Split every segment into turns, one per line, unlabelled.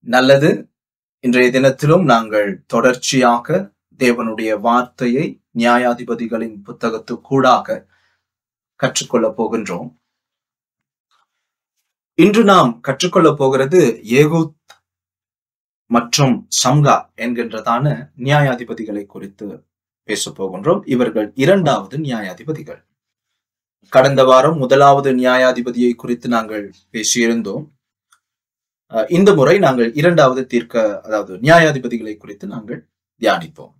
நல்லது இன்றைய தினத்திலும் நாங்கள் தொடர்ச்சியாக தேவனுடைய வார்த்தையை நியாயாதிபதிகளின் புத்தகத்துக்கூடாக கற்றுக்கொள்ளப் போகின்றோம் இன்று நாம் கற்றுக்கொள்ளப் போகிறது ஏகூத் மற்றும் சம்கா என்கின்றதான நியாயாதிபதிகளை குறித்து பேசப் போகின்றோம் இவர்கள் இரண்டாவது நியாயாதிபதிகள் கடந்த வாரம் முதலாவது நியாயாதிபதியை குறித்து நாங்கள் பேசியிருந்தோம் அஹ் இந்த முறை நாங்கள் இரண்டாவது தீர்க்க அதாவது நியாயாதிபதிகளை குறித்து நாங்கள் தியானிப்போம்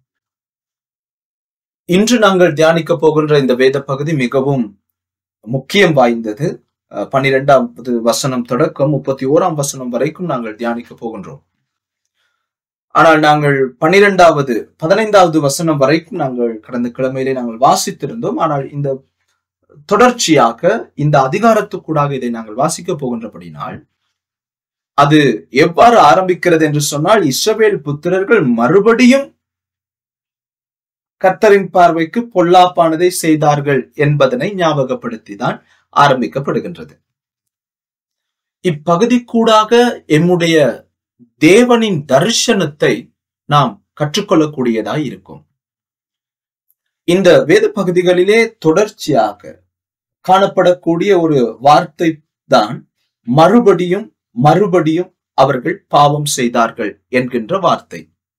இன்று நாங்கள் தியானிக்க போகின்ற இந்த வேத பகுதி மிகவும் முக்கியம் வாய்ந்தது அஹ் பன்னிரெண்டாவது வசனம் தொடக்கம் முப்பத்தி ஓராம் வசனம் வரைக்கும் நாங்கள் தியானிக்க போகின்றோம் ஆனால் நாங்கள் பன்னிரெண்டாவது பதினைந்தாவது வசனம் வரைக்கும் நாங்கள் கடந்த கிழமையிலே நாங்கள் வாசித்திருந்தோம் ஆனால் இந்த தொடர்ச்சியாக இந்த அதிகாரத்துக்கூடாக இதை நாங்கள் வாசிக்க போகின்றபடினால் அது எவ்வாறு ஆரம்பிக்கிறது என்று சொன்னால் இஸ்ரவேல் புத்திரர்கள் மறுபடியும் கர்த்தரின் பார்வைக்கு பொல்லாப்பானதை செய்தார்கள் என்பதனை ஞாபகப்படுத்தி தான் ஆரம்பிக்கப்படுகின்றது இப்பகுதி கூடாக எம்முடைய தேவனின் தரிசனத்தை நாம் கற்றுக்கொள்ளக்கூடியதாய் இருக்கும் இந்த வேத பகுதிகளிலே தொடர்ச்சியாக காணப்படக்கூடிய ஒரு வார்த்தை தான் மறுபடியும் மறுபடியும் அவர்கள் பாவம் செய்தார்கள் என்கின்ற வார்த்தை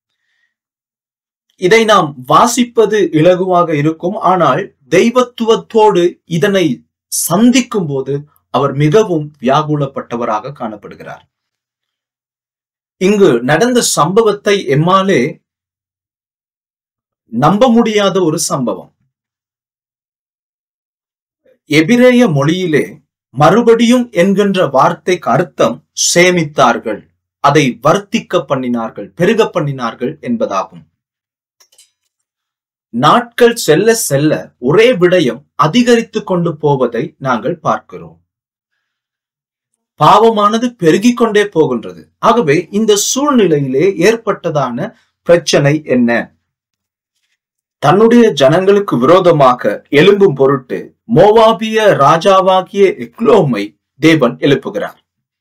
இதை நாம் வாசிப்பது இலகுவாக இருக்கும் ஆனால் தெய்வத்துவத்தோடு இதனை சந்திக்கும் போது அவர் மிகவும் வியாகுலப்பட்டவராக காணப்படுகிறார் இங்கு நடந்த சம்பவத்தை எம்மாலே நம்ப முடியாத ஒரு சம்பவம் எபிரேய மொழியிலே மறுபடியும் என்கின்ற வார்த்தைக்கு அர்த்தம் சேமித்தார்கள் அதை வர்த்திக்க பண்ணினார்கள் பெருக பண்ணினார்கள் என்பதாகும் நாட்கள் செல்ல செல்ல ஒரே விடயம் அதிகரித்து கொண்டு போவதை நாங்கள் பார்க்கிறோம் பாவமானது பெருகிக் கொண்டே போகின்றது ஆகவே இந்த சூழ்நிலையிலே ஏற்பட்டதான பிரச்சனை என்ன தன்னுடைய ஜனங்களுக்கு விரோதமாக எழும்பும் பொருட்டு மோவாபிய ராஜாவாகிய எக்லோமை தேவன் எழுப்புகிறார்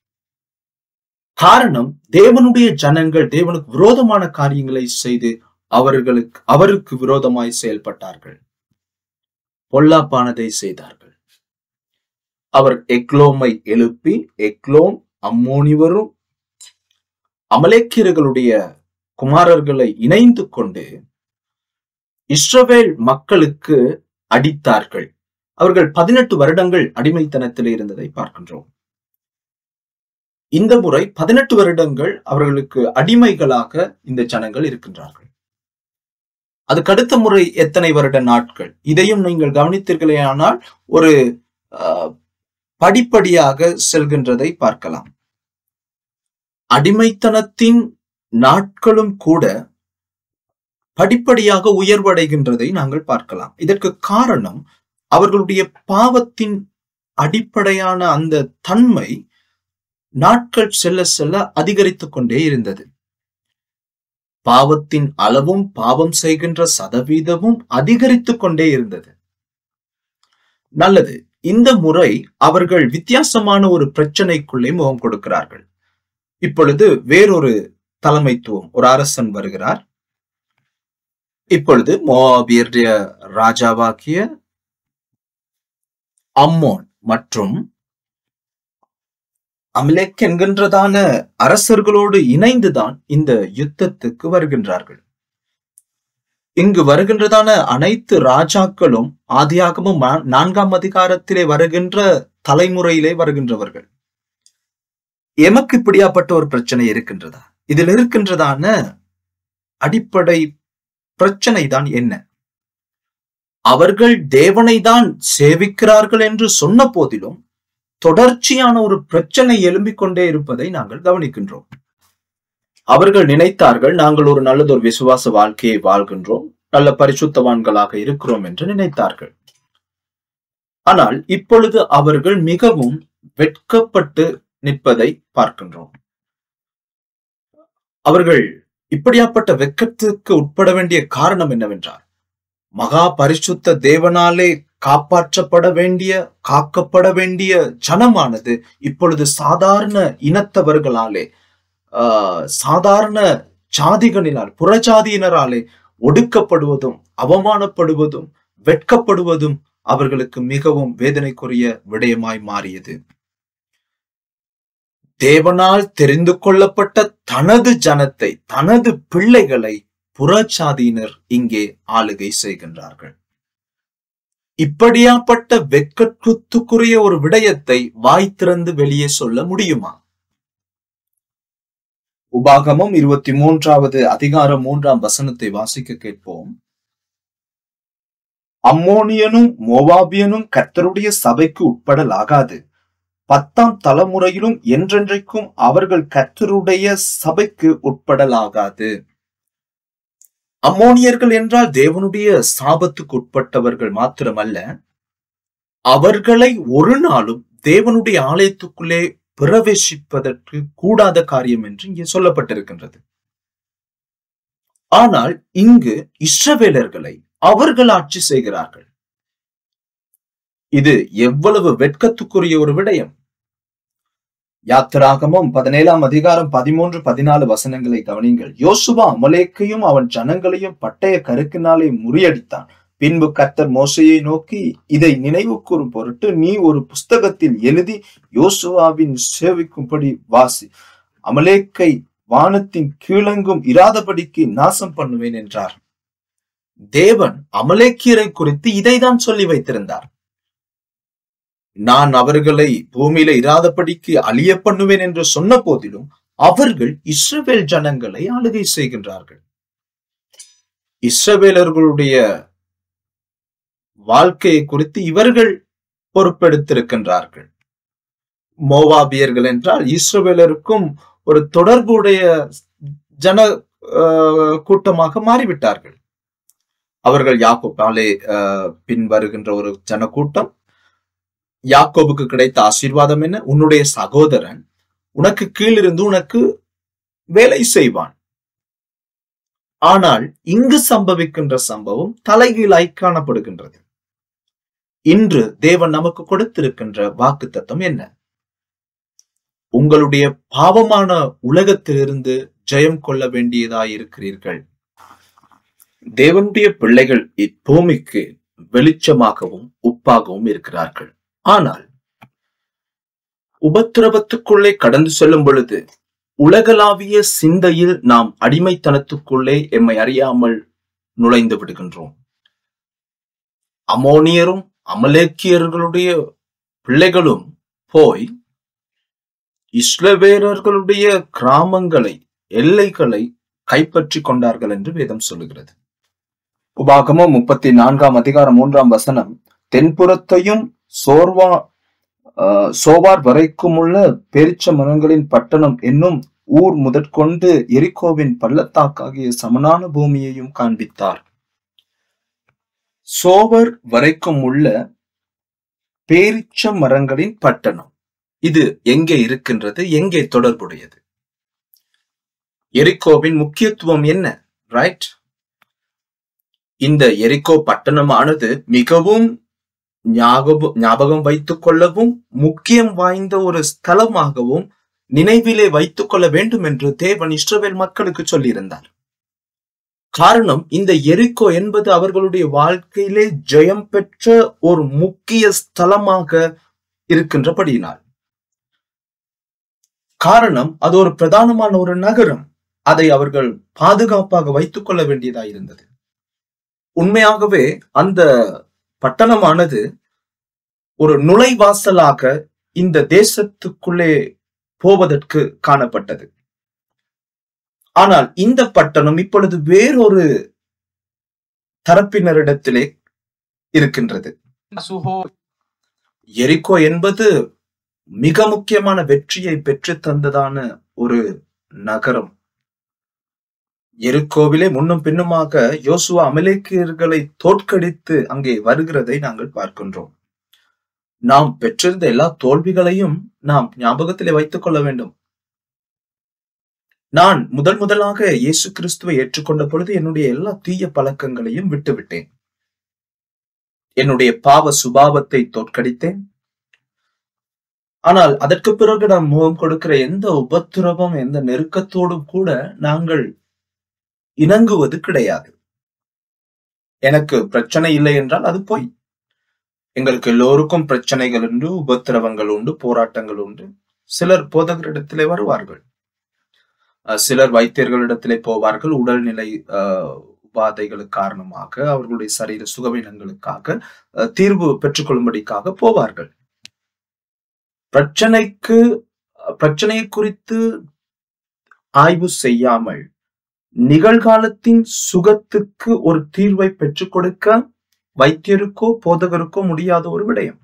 காரணம் தேவனுடைய ஜனங்கள் தேவனுக்கு விரோதமான காரியங்களை செய்து அவர்களுக்கு அவருக்கு விரோதமாய் செயல்பட்டார்கள் பொல்லாப்பானதை செய்தார்கள் அவர் எக்லோமை எழுப்பி எக்லோம் அம்மோனிவரும் அமலேக்கியர்களுடைய குமாரர்களை இணைந்து கொண்டு இஸ்ரவேல் மக்களுக்கு அடித்தார்கள் அவர்கள் பதினெட்டு வருடங்கள் அடிமைத்தனத்தில் இருந்ததை பார்க்கின்றோம் இந்த முறை பதினெட்டு வருடங்கள் அவர்களுக்கு அடிமைகளாக இந்த ஜனங்கள் இருக்கின்றார்கள் அதுக்கு அடுத்த முறை எத்தனை வருட நாட்கள் இதையும் நீங்கள் கவனித்தீர்களே ஆனால் ஒரு படிப்படியாக செல்கின்றதை பார்க்கலாம் அடிமைத்தனத்தின் நாட்களும் கூட படிப்படியாக உயர்வடைகின்றதை நாங்கள் பார்க்கலாம் இதற்கு காரணம் அவர்களுடைய பாவத்தின் அடிப்படையான அந்த தன்மை நாட்கள் செல்ல செல்ல அதிகரித்துக் கொண்டே இருந்தது பாவத்தின் அளவும் பாவம் செய்கின்ற சதவீதமும் அதிகரித்துக் கொண்டே இருந்தது நல்லது இந்த முறை அவர்கள் வித்தியாசமான ஒரு பிரச்சனைக்குள்ளே முகம் கொடுக்கிறார்கள் இப்பொழுது வேறொரு தலைமைத்துவம் ஒரு அரசன் வருகிறார் இப்பொழுது மோபியருடைய ராஜாவாக்கிய அம்மோன் மற்றும் அமிலேக் என்கின்றதான அரசர்களோடு இணைந்துதான் இந்த யுத்தத்துக்கு வருகின்றார்கள் இங்கு வருகின்றதான அனைத்து ராஜாக்களும் ஆதியாகமும் நான்காம் அதிகாரத்திலே வருகின்ற தலைமுறையிலே வருகின்றவர்கள் எமக்கு இப்படியாப்பட்ட ஒரு பிரச்சனை இருக்கின்றதா இதில் இருக்கின்றதான அடிப்படை பிரச்சனை தான் என்ன அவர்கள் தேவனை தான் சேவிக்கிறார்கள் என்று சொன்ன போதிலும் தொடர்ச்சியான ஒரு பிரச்சனை எழும்பிக் கொண்டே இருப்பதை நாங்கள் கவனிக்கின்றோம் அவர்கள் நினைத்தார்கள் நாங்கள் ஒரு நல்லதொரு விசுவாச வாழ்க்கையை வாழ்கின்றோம் நல்ல பரிசுத்தவான்களாக இருக்கிறோம் என்று நினைத்தார்கள் ஆனால் இப்பொழுது அவர்கள் மிகவும் வெட்கப்பட்டு நிற்பதை பார்க்கின்றோம் அவர்கள் இப்படியாப்பட்ட வெட்கத்துக்கு உட்பட வேண்டிய காரணம் என்னவென்றால் மகா பரிசுத்த தேவனாலே காப்பாற்றப்பட வேண்டிய காக்கப்பட வேண்டிய ஜனமானது இப்பொழுது சாதாரண இனத்தவர்களாலே ஆஹ், சாதாரண ஜாதிகளினால் புறஜாதியினராலே ஒடுக்கப்படுவதும் அவமானப்படுவதும் வெட்கப்படுவதும் அவர்களுக்கு மிகவும் வேதனைக்குரிய விடயமாய் மாறியது தேவனால் தெரிந்து கொள்ளப்பட்ட தனது ஜனத்தை தனது பிள்ளைகளை புறச்சாதியினர் இங்கே ஆளுகை செய்கின்றார்கள் இப்படியாப்பட்ட வெட்கத்துக்குரிய ஒரு விடயத்தை வாய் திறந்து வெளியே சொல்ல முடியுமா உபாகமம் இருபத்தி மூன்றாவது அதிகாரம் மூன்றாம் வசனத்தை வாசிக்க கேட்போம் அம்மோனியனும் மோவாபியனும் கர்த்தருடைய சபைக்கு உட்படலாகாது பத்தாம் தலைமுறையிலும் என்றென்றைக்கும் அவர்கள் கர்த்தருடைய சபைக்கு உட்படலாகாது அம்மோனியர்கள் என்றால் தேவனுடைய சாபத்துக்கு உட்பட்டவர்கள் மாத்திரமல்ல அவர்களை ஒரு நாளும் தேவனுடைய ஆலயத்துக்குள்ளே பிரவேசிப்பதற்கு கூடாத காரியம் என்று இங்கே சொல்லப்பட்டிருக்கின்றது ஆனால் இங்கு இஸ்ரவேலர்களை அவர்கள் ஆட்சி செய்கிறார்கள் இது எவ்வளவு வெட்கத்துக்குரிய ஒரு விடயம் யாத்திராகமும் பதினேழாம் அதிகாரம் பதிமூன்று பதினாலு வசனங்களை கவனிங்கள் யோசுவா அமலேக்கையும் அவன் ஜனங்களையும் பட்டய கருக்கினாலே முறியடித்தான் பின்பு கர்த்தர் மோசையை நோக்கி இதை நினைவு கூறும் பொருட்டு நீ ஒரு புஸ்தகத்தில் எழுதி யோசுவாவின் சேவிக்கும்படி வாசி அமலேக்கை வானத்தின் கீழெங்கும் இராதபடிக்கு நாசம் பண்ணுவேன் என்றார் தேவன் அமலேக்கியரை குறித்து இதைதான் சொல்லி வைத்திருந்தார் நான் அவர்களை பூமியில இராதபடிக்கு அழிய பண்ணுவேன் என்று சொன்ன போதிலும் அவர்கள் இஸ்ரவேல் ஜனங்களை ஆளுகை செய்கின்றார்கள் இஸ்ரவேலர்களுடைய வாழ்க்கையை குறித்து இவர்கள் பொறுப்பெடுத்திருக்கின்றார்கள் மோவாபியர்கள் என்றால் இஸ்ரவேலருக்கும் ஒரு தொடர்புடைய ஜன ஆஹ், கூட்டமாக மாறிவிட்டார்கள் அவர்கள் யாக்கோபாலே ஆஹ், பின் வருகின்ற ஒரு ஜனக்கூட்டம் யாக்கோபுக்கு கிடைத்த ஆசீர்வாதம் என்ன உன்னுடைய சகோதரன் உனக்கு கீழிருந்து உனக்கு வேலை செய்வான் ஆனால் இங்கு சம்பவிக்கின்ற சம்பவம் தலைகீழாய் காணப்படுகின்றது இன்று தேவன் நமக்கு கொடுத்திருக்கின்ற வாக்கு தத்துவம் என்ன உங்களுடைய பாவமான உலகத்திலிருந்து ஜெயம் கொள்ள வேண்டியதாய் இருக்கிறீர்கள் தேவனுடைய பிள்ளைகள் இப்பூமிக்கு வெளிச்சமாகவும் உப்பாகவும் இருக்கிறார்கள் ஆனால் உபத்திரவத்துக்குள்ளே கடந்து செல்லும் பொழுது உலகளாவிய சிந்தையில் நாம் அடிமைத்தனத்துக்குள்ளே எம்மை அறியாமல் நுழைந்து விடுகின்றோம் அமோனியரும் அமலேக்கியர்களுடைய பிள்ளைகளும் போய் இஸ்ரவேலர்களுடைய கிராமங்களை எல்லைகளை கைப்பற்றி கொண்டார்கள் என்று வேதம் சொல்லுகிறது உபாகமம் முப்பத்தி நான்காம் அதிகாரம் மூன்றாம் வசனம் தென்புறத்தையும் சோர்வா ஆஹ், சோவார் வரைக்கும் உள்ள பேரிச்ச மரங்களின் பட்டணம் என்னும் ஊர் முதற்கொண்டு எரிகோவின் பள்ளத்தாக்காகிய சமனான பூமியையும் காண்பித்தார் சோவர் வரைக்கும் உள்ள பேரிச்ச மரங்களின் பட்டணம் இது எங்கே இருக்கின்றது எங்கே தொடர்புடையது எரிகோவின் முக்கியத்துவம் என்ன ரைட் இந்த எரிகோ பட்டணமானது மிகவும் ஞாபகம் ஞாபகம் வைத்துக் கொள்ளவும் முக்கியம் வாய்ந்த ஒரு ஸ்தலமாகவும் நினைவிலே வைத்துக் கொள்ள வேண்டும் என்று தேவன் இஸ்ரவேல் மக்களுக்கு சொல்லியிருந்தார் காரணம் இந்த எரிகோ என்பது அவர்களுடைய வாழ்க்கையிலே ஜெயம் பெற்ற ஒரு முக்கிய ஸ்தலமாக இருக்கின்றபடியினால் காரணம் அது ஒரு பிரதானமான ஒரு நகரம் அதை அவர்கள் பாதுகாப்பாக வைத்துக் கொள்ள வேண்டியதாக இருந்தது உண்மையாகவே அந்த பட்டணமானது ஒரு நுழைவாசலாக இந்த தேசத்துக்குள்ளே போவதற்கு காணப்பட்டது ஆனால் இந்த பட்டணம் இப்பொழுது வேறொரு தரப்பினரிடத்திலே இருக்கின்றது எரிகோ என்பது மிக முக்கியமான வெற்றியை பெற்று தந்ததான ஒரு நகரம் எரிக்கோவிலே முன்னும் பின்னுமாக யோசுவா அமலேக்கியர்களை தோற்கடித்து அங்கே வருகிறதை நாங்கள் பார்க்கின்றோம் நாம் பெற்றிருந்த எல்லா தோல்விகளையும் நாம் ஞாபகத்திலே வைத்துக் கொள்ள வேண்டும் நான் முதல் முதலாக இயேசு கிறிஸ்துவை ஏற்றுக்கொண்ட பொழுது என்னுடைய எல்லா தீய பழக்கங்களையும் விட்டுவிட்டேன் என்னுடைய பாவ சுபாவத்தை தோற்கடித்தேன் ஆனால் அதற்கு பிறகு நாம் முகம் கொடுக்கிற எந்த உபத்திரவம் எந்த நெருக்கத்தோடும் கூட நாங்கள் இணங்குவது கிடையாது எனக்கு பிரச்சனை இல்லை என்றால் அது பொய் எங்களுக்கு எல்லோருக்கும் பிரச்சனைகள் உண்டு உபத்திரவங்கள் உண்டு போராட்டங்கள் உண்டு சிலர் போதகரிடத்திலே வருவார்கள் அஹ் சிலர் வைத்தியர்களிடத்திலே போவார்கள் உடல்நிலை அஹ், உபாதைகளுக்கு காரணமாக அவர்களுடைய சரீர சுகவீனங்களுக்காக அஹ், தீர்வு பெற்றுக்கொள்ளும்படிக்காக போவார்கள் பிரச்சனைக்கு பிரச்சனையை குறித்து ஆய்வு செய்யாமல் நிகழ்காலத்தின் சுகத்துக்கு ஒரு தீர்வை பெற்றுக் கொடுக்க வைத்தியருக்கோ போதகருக்கோ முடியாத ஒரு விடயம்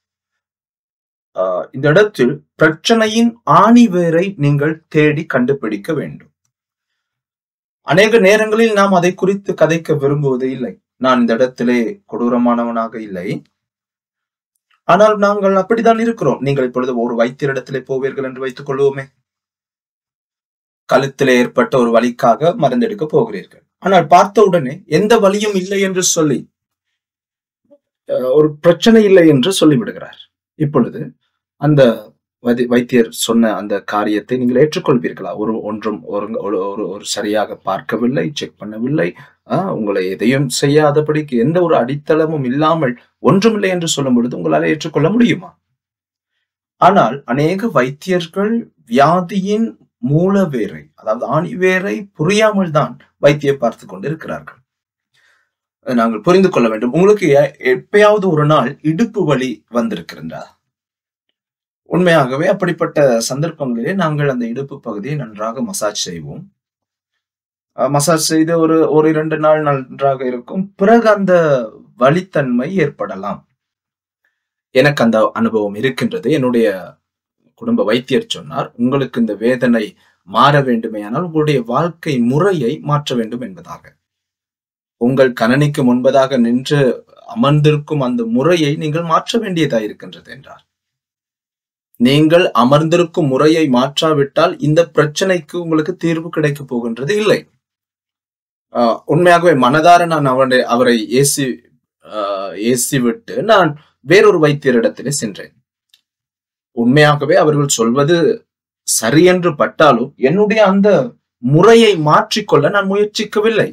ஆஹ் இந்த இடத்தில் பிரச்சனையின் ஆணிவேரை நீங்கள் தேடி கண்டுபிடிக்க வேண்டும் அநேக நேரங்களில் நாம் அதை குறித்து கதைக்க விரும்புவது இல்லை நான் இந்த இடத்திலே கொடூரமானவனாக இல்லை ஆனால் நாங்கள் அப்படித்தான் இருக்கிறோம் நீங்கள் இப்பொழுது ஒரு வைத்தியரிடத்திலே போவீர்கள் என்று வைத்துக் கொள்வோமே கழுத்திலே ஏற்பட்ட ஒரு வலிக்காக மருந்தெடுக்க போகிறீர்கள் ஆனால் பார்த்த உடனே எந்த வலியும் இல்லை என்று சொல்லி அஹ், ஒரு பிரச்சனை இல்லை என்று சொல்லிவிடுகிறார் இப்பொழுது அந்த வைத்தி- வைத்தியர் சொன்ன அந்த காரியத்தை நீங்கள் ஏற்றுக்கொள்வீர்களா ஒரு ஒன்றும் ஒரு ஒரு ஒரு- ஒரு சரியாக பார்க்கவில்லை செக் பண்ணவில்லை ஆஹ், உங்களை எதையும் செய்யாதபடிக்கு எந்த ஒரு அடித்தளமும் இல்லாமல் ஒன்றுமில்லை என்று சொல்லும் பொழுது உங்களால ஏற்றுக்கொள்ள முடியுமா ஆனால் அநேக வைத்தியர்கள் வியாதியின் மூலவேரை அதாவது ஆணிவேரை புரியாமல் தான் வைத்தியை பார்த்து கொண்டிருக்கிறார்கள் அதை நாங்கள் புரிந்து கொள்ள வேண்டும் உங்களுக்கு எ- எப்பயாவது ஒரு நாள் இடுப்பு வலி வந்திருக்கிறதா உண்மையாகவே அப்படிப்பட்ட சந்தர்ப்பங்களிலே நாங்கள் அந்த இடுப்பு பகுதியை நன்றாக மசாஜ் செய்வோம் அஹ் மசாஜ் செய்து ஒரு ஒரு இரண்டு நாள் நன்றாக இருக்கும் பிறகு அந்த வலித்தன்மை ஏற்படலாம் எனக்கு அந்த அனுபவம் இருக்கின்றது என்னுடைய குடும்ப வைத்தியர் சொன்னார் உங்களுக்கு இந்த வேதனை மாற வேண்டுமேயானால் உங்களுடைய வாழ்க்கை முறையை மாற்ற வேண்டும் என்பதாக உங்கள் கணனிக்கு முன்பதாக நின்று அமர்ந்திருக்கும் அந்த முறையை நீங்கள் மாற்ற வேண்டியதா இருக்கின்றது என்றார் நீங்கள் அமர்ந்திருக்கும் முறையை மாற்றாவிட்டால் இந்த பிரச்சனைக்கு உங்களுக்கு தீர்வு கிடைக்க போகின்றது இல்லை ஆஹ் உண்மையாகவே மனதார நான் அவரை அவரை ஏசி ஆஹ் ஏசி விட்டு நான் வேறொரு வைத்தியரிடத்திலே சென்றேன் உண்மையாகவே அவர்கள் சொல்வது சரி என்று பட்டாலும் என்னுடைய அந்த முறையை மாற்றிக்கொள்ள நான் முயற்சிக்கவில்லை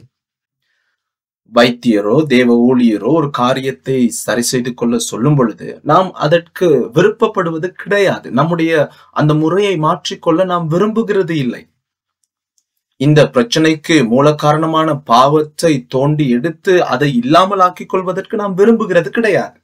வைத்தியரோ தேவ ஊழியரோ ஒரு காரியத்தை சரி செய்து கொள்ள சொல்லும் பொழுது நாம் அதற்கு விருப்பப்படுவது கிடையாது நம்முடைய அந்த முறையை மாற்றிக்கொள்ள நாம் விரும்புகிறது இல்லை இந்த பிரச்சனைக்கு மூல காரணமான பாவத்தை தோண்டி எடுத்து அதை இல்லாமல் ஆக்கிக் கொள்வதற்கு நாம் விரும்புகிறது கிடையாது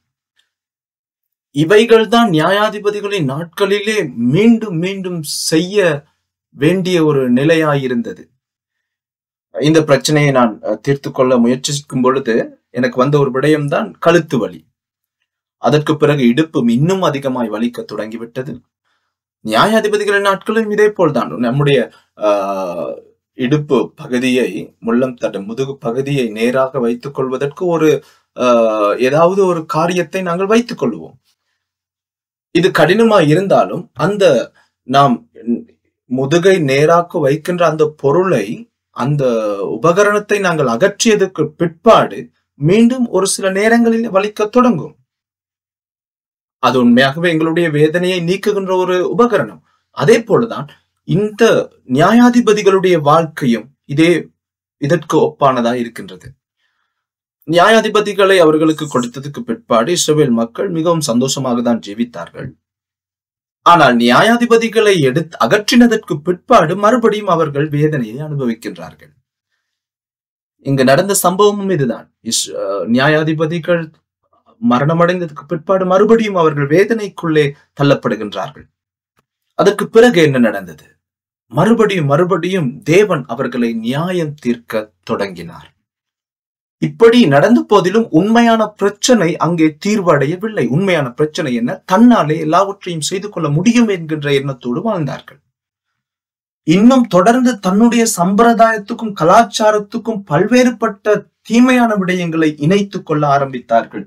இவைகள்தான் நியாயாதிபதிகளின் நாட்களிலே மீண்டும் மீண்டும் செய்ய வேண்டிய ஒரு நிலையாயிருந்தது இந்த பிரச்சனையை நான் அஹ், தீர்த்து கொள்ள முயற்சிக்கும் பொழுது எனக்கு வந்த ஒரு விடயம்தான் கழுத்து வலி அதற்கு பிறகு இடுப்பு இன்னும் அதிகமாய் வலிக்க தொடங்கிவிட்டது நியாயாதிபதிகளின் நாட்களும் இதே போல்தான் நம்முடைய ஆஹ், இடுப்பு பகுதியை முள்ளம் தட முதுகு பகுதியை நேராக வைத்துக் கொள்வதற்கு ஒரு ஆஹ், ஏதாவது ஒரு காரியத்தை நாங்கள் வைத்துக் கொள்வோம் இது கடினமா இருந்தாலும் அந்த நாம் முதுகை நேராக்க வைக்கின்ற அந்த பொருளை அந்த உபகரணத்தை நாங்கள் அகற்றியதுக்கு பிற்பாடு மீண்டும் ஒரு சில நேரங்களில் வலிக்க தொடங்கும் அது உண்மையாகவே எங்களுடைய வேதனையை நீக்குகின்ற ஒரு உபகரணம் அதே போலதான் இந்த நியாயாதிபதிகளுடைய வாழ்க்கையும் இதே இதற்கு ஒப்பானதா இருக்கின்றது நியாயாதிபதிகளை அவர்களுக்கு கொடுத்ததுக்கு பிற்பாடு இஸ்ரவேல் மக்கள் மிகவும் சந்தோஷமாக தான் ஜீவித்தார்கள் ஆனால் நியாயாதிபதிகளை எடுத்து அகற்றினதற்கு பிற்பாடு மறுபடியும் அவர்கள் வேதனையை அனுபவிக்கின்றார்கள் இங்கு நடந்த சம்பவமும் இதுதான் இஸ்- அஹ் நியாயாதிபதிகள் மரணமடைந்ததுக்கு பிற்பாடு மறுபடியும் அவர்கள் வேதனைக்குள்ளே தள்ளப்படுகின்றார்கள் அதற்கு பிறகு என்ன நடந்தது மறுபடியும் மறுபடியும் தேவன் அவர்களை நியாயம் தீர்க்க தொடங்கினார் இப்படி நடந்த போதிலும் உண்மையான பிரச்சனை அங்கே தீர்வடையவில்லை உண்மையான பிரச்சனை என்ன தன்னாலே எல்லாவற்றையும் செய்து கொள்ள முடியும் என்கின்ற எண்ணத்தோடு வாழ்ந்தார்கள் இன்னும் தொடர்ந்து தன்னுடைய சம்பிரதாயத்துக்கும் கலாச்சாரத்துக்கும் பல்வேறுபட்ட தீமையான விடயங்களை இணைத்துக் கொள்ள ஆரம்பித்தார்கள்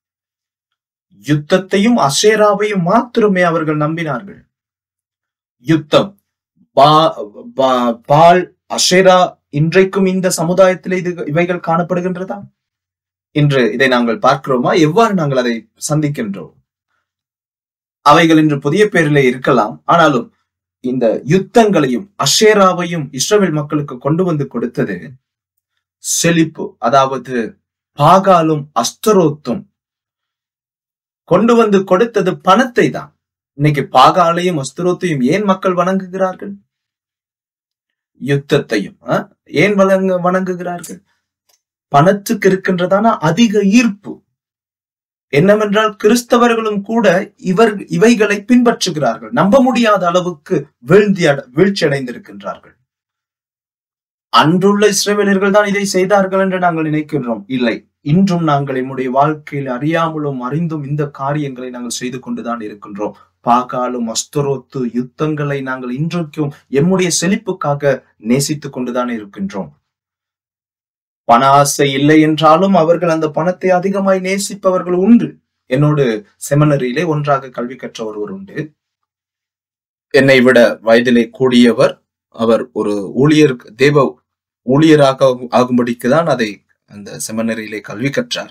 யுத்தத்தையும் அசேராவையும் மாத்திரமே அவர்கள் நம்பினார்கள் யுத்தம் பா- பா- பால் அஷேரா இன்றைக்கும் இந்த சமுதாயத்தில் இது இவைகள் காணப்படுகின்றதா இன்று இதை நாங்கள் பார்க்கிறோமா எவ்வாறு நாங்கள் அதை சந்திக்கின்றோம் அவைகள் இன்று புதிய பேரிலே இருக்கலாம் ஆனாலும் இந்த யுத்தங்களையும் அஷேராவையும் இஸ்ரவேல் மக்களுக்கு கொண்டு வந்து கொடுத்தது செழிப்பு அதாவது பாகாலும் அஸ்தரோத்தும் கொண்டு வந்து கொடுத்தது பணத்தை தான் இன்னைக்கு பாகாலையும் அஸ்தரோத்தையும் ஏன் மக்கள் வணங்குகிறார்கள் யுத்தத்தையும் ஆ? ஏன் வணங்க வணங்குகிறார்கள் பணத்துக்கு இருக்கின்றதான அதிக ஈர்ப்பு என்னவென்றால் கிறிஸ்தவர்களும் கூட இவர் இவைகளை பின்பற்றுகிறார்கள் நம்ப முடியாத அளவுக்கு வீழ்ந்தி அட- வீழ்ச்சி அடைந்திருக்கின்றார்கள் அன்றுள்ள இஸ்ரவேலர்கள் தான் இதை செய்தார்கள் என்று நாங்கள் நினைக்கின்றோம் இல்லை இன்றும் நாங்கள் எம்முடைய வாழ்க்கையில் அறியாமலும் அறிந்தும் இந்த காரியங்களை நாங்கள் செய்து கொண்டுதான் இருக்கின்றோம் பாகாலும் அஸ்தரோத்து யுத்தங்களை நாங்கள் இன்றைக்கும் எம்முடைய செழிப்புக்காக நேசித்துக் கொண்டுதான் இருக்கின்றோம் பண ஆசை இல்லை என்றாலும் அவர்கள் அந்த பணத்தை அதிகமாய் நேசிப்பவர்கள் உண்டு என்னோடு செமினரியிலே ஒன்றாக கல்வி கற்ற ஒருவர் உண்டு என்னை விட வயதிலே கூடியவர் அவர் ஒரு ஊழியர் தேவ ஊழியராக ஆகும்படிக்கு தான் அதை அந்த செமினரியிலே கல்வி கற்றார்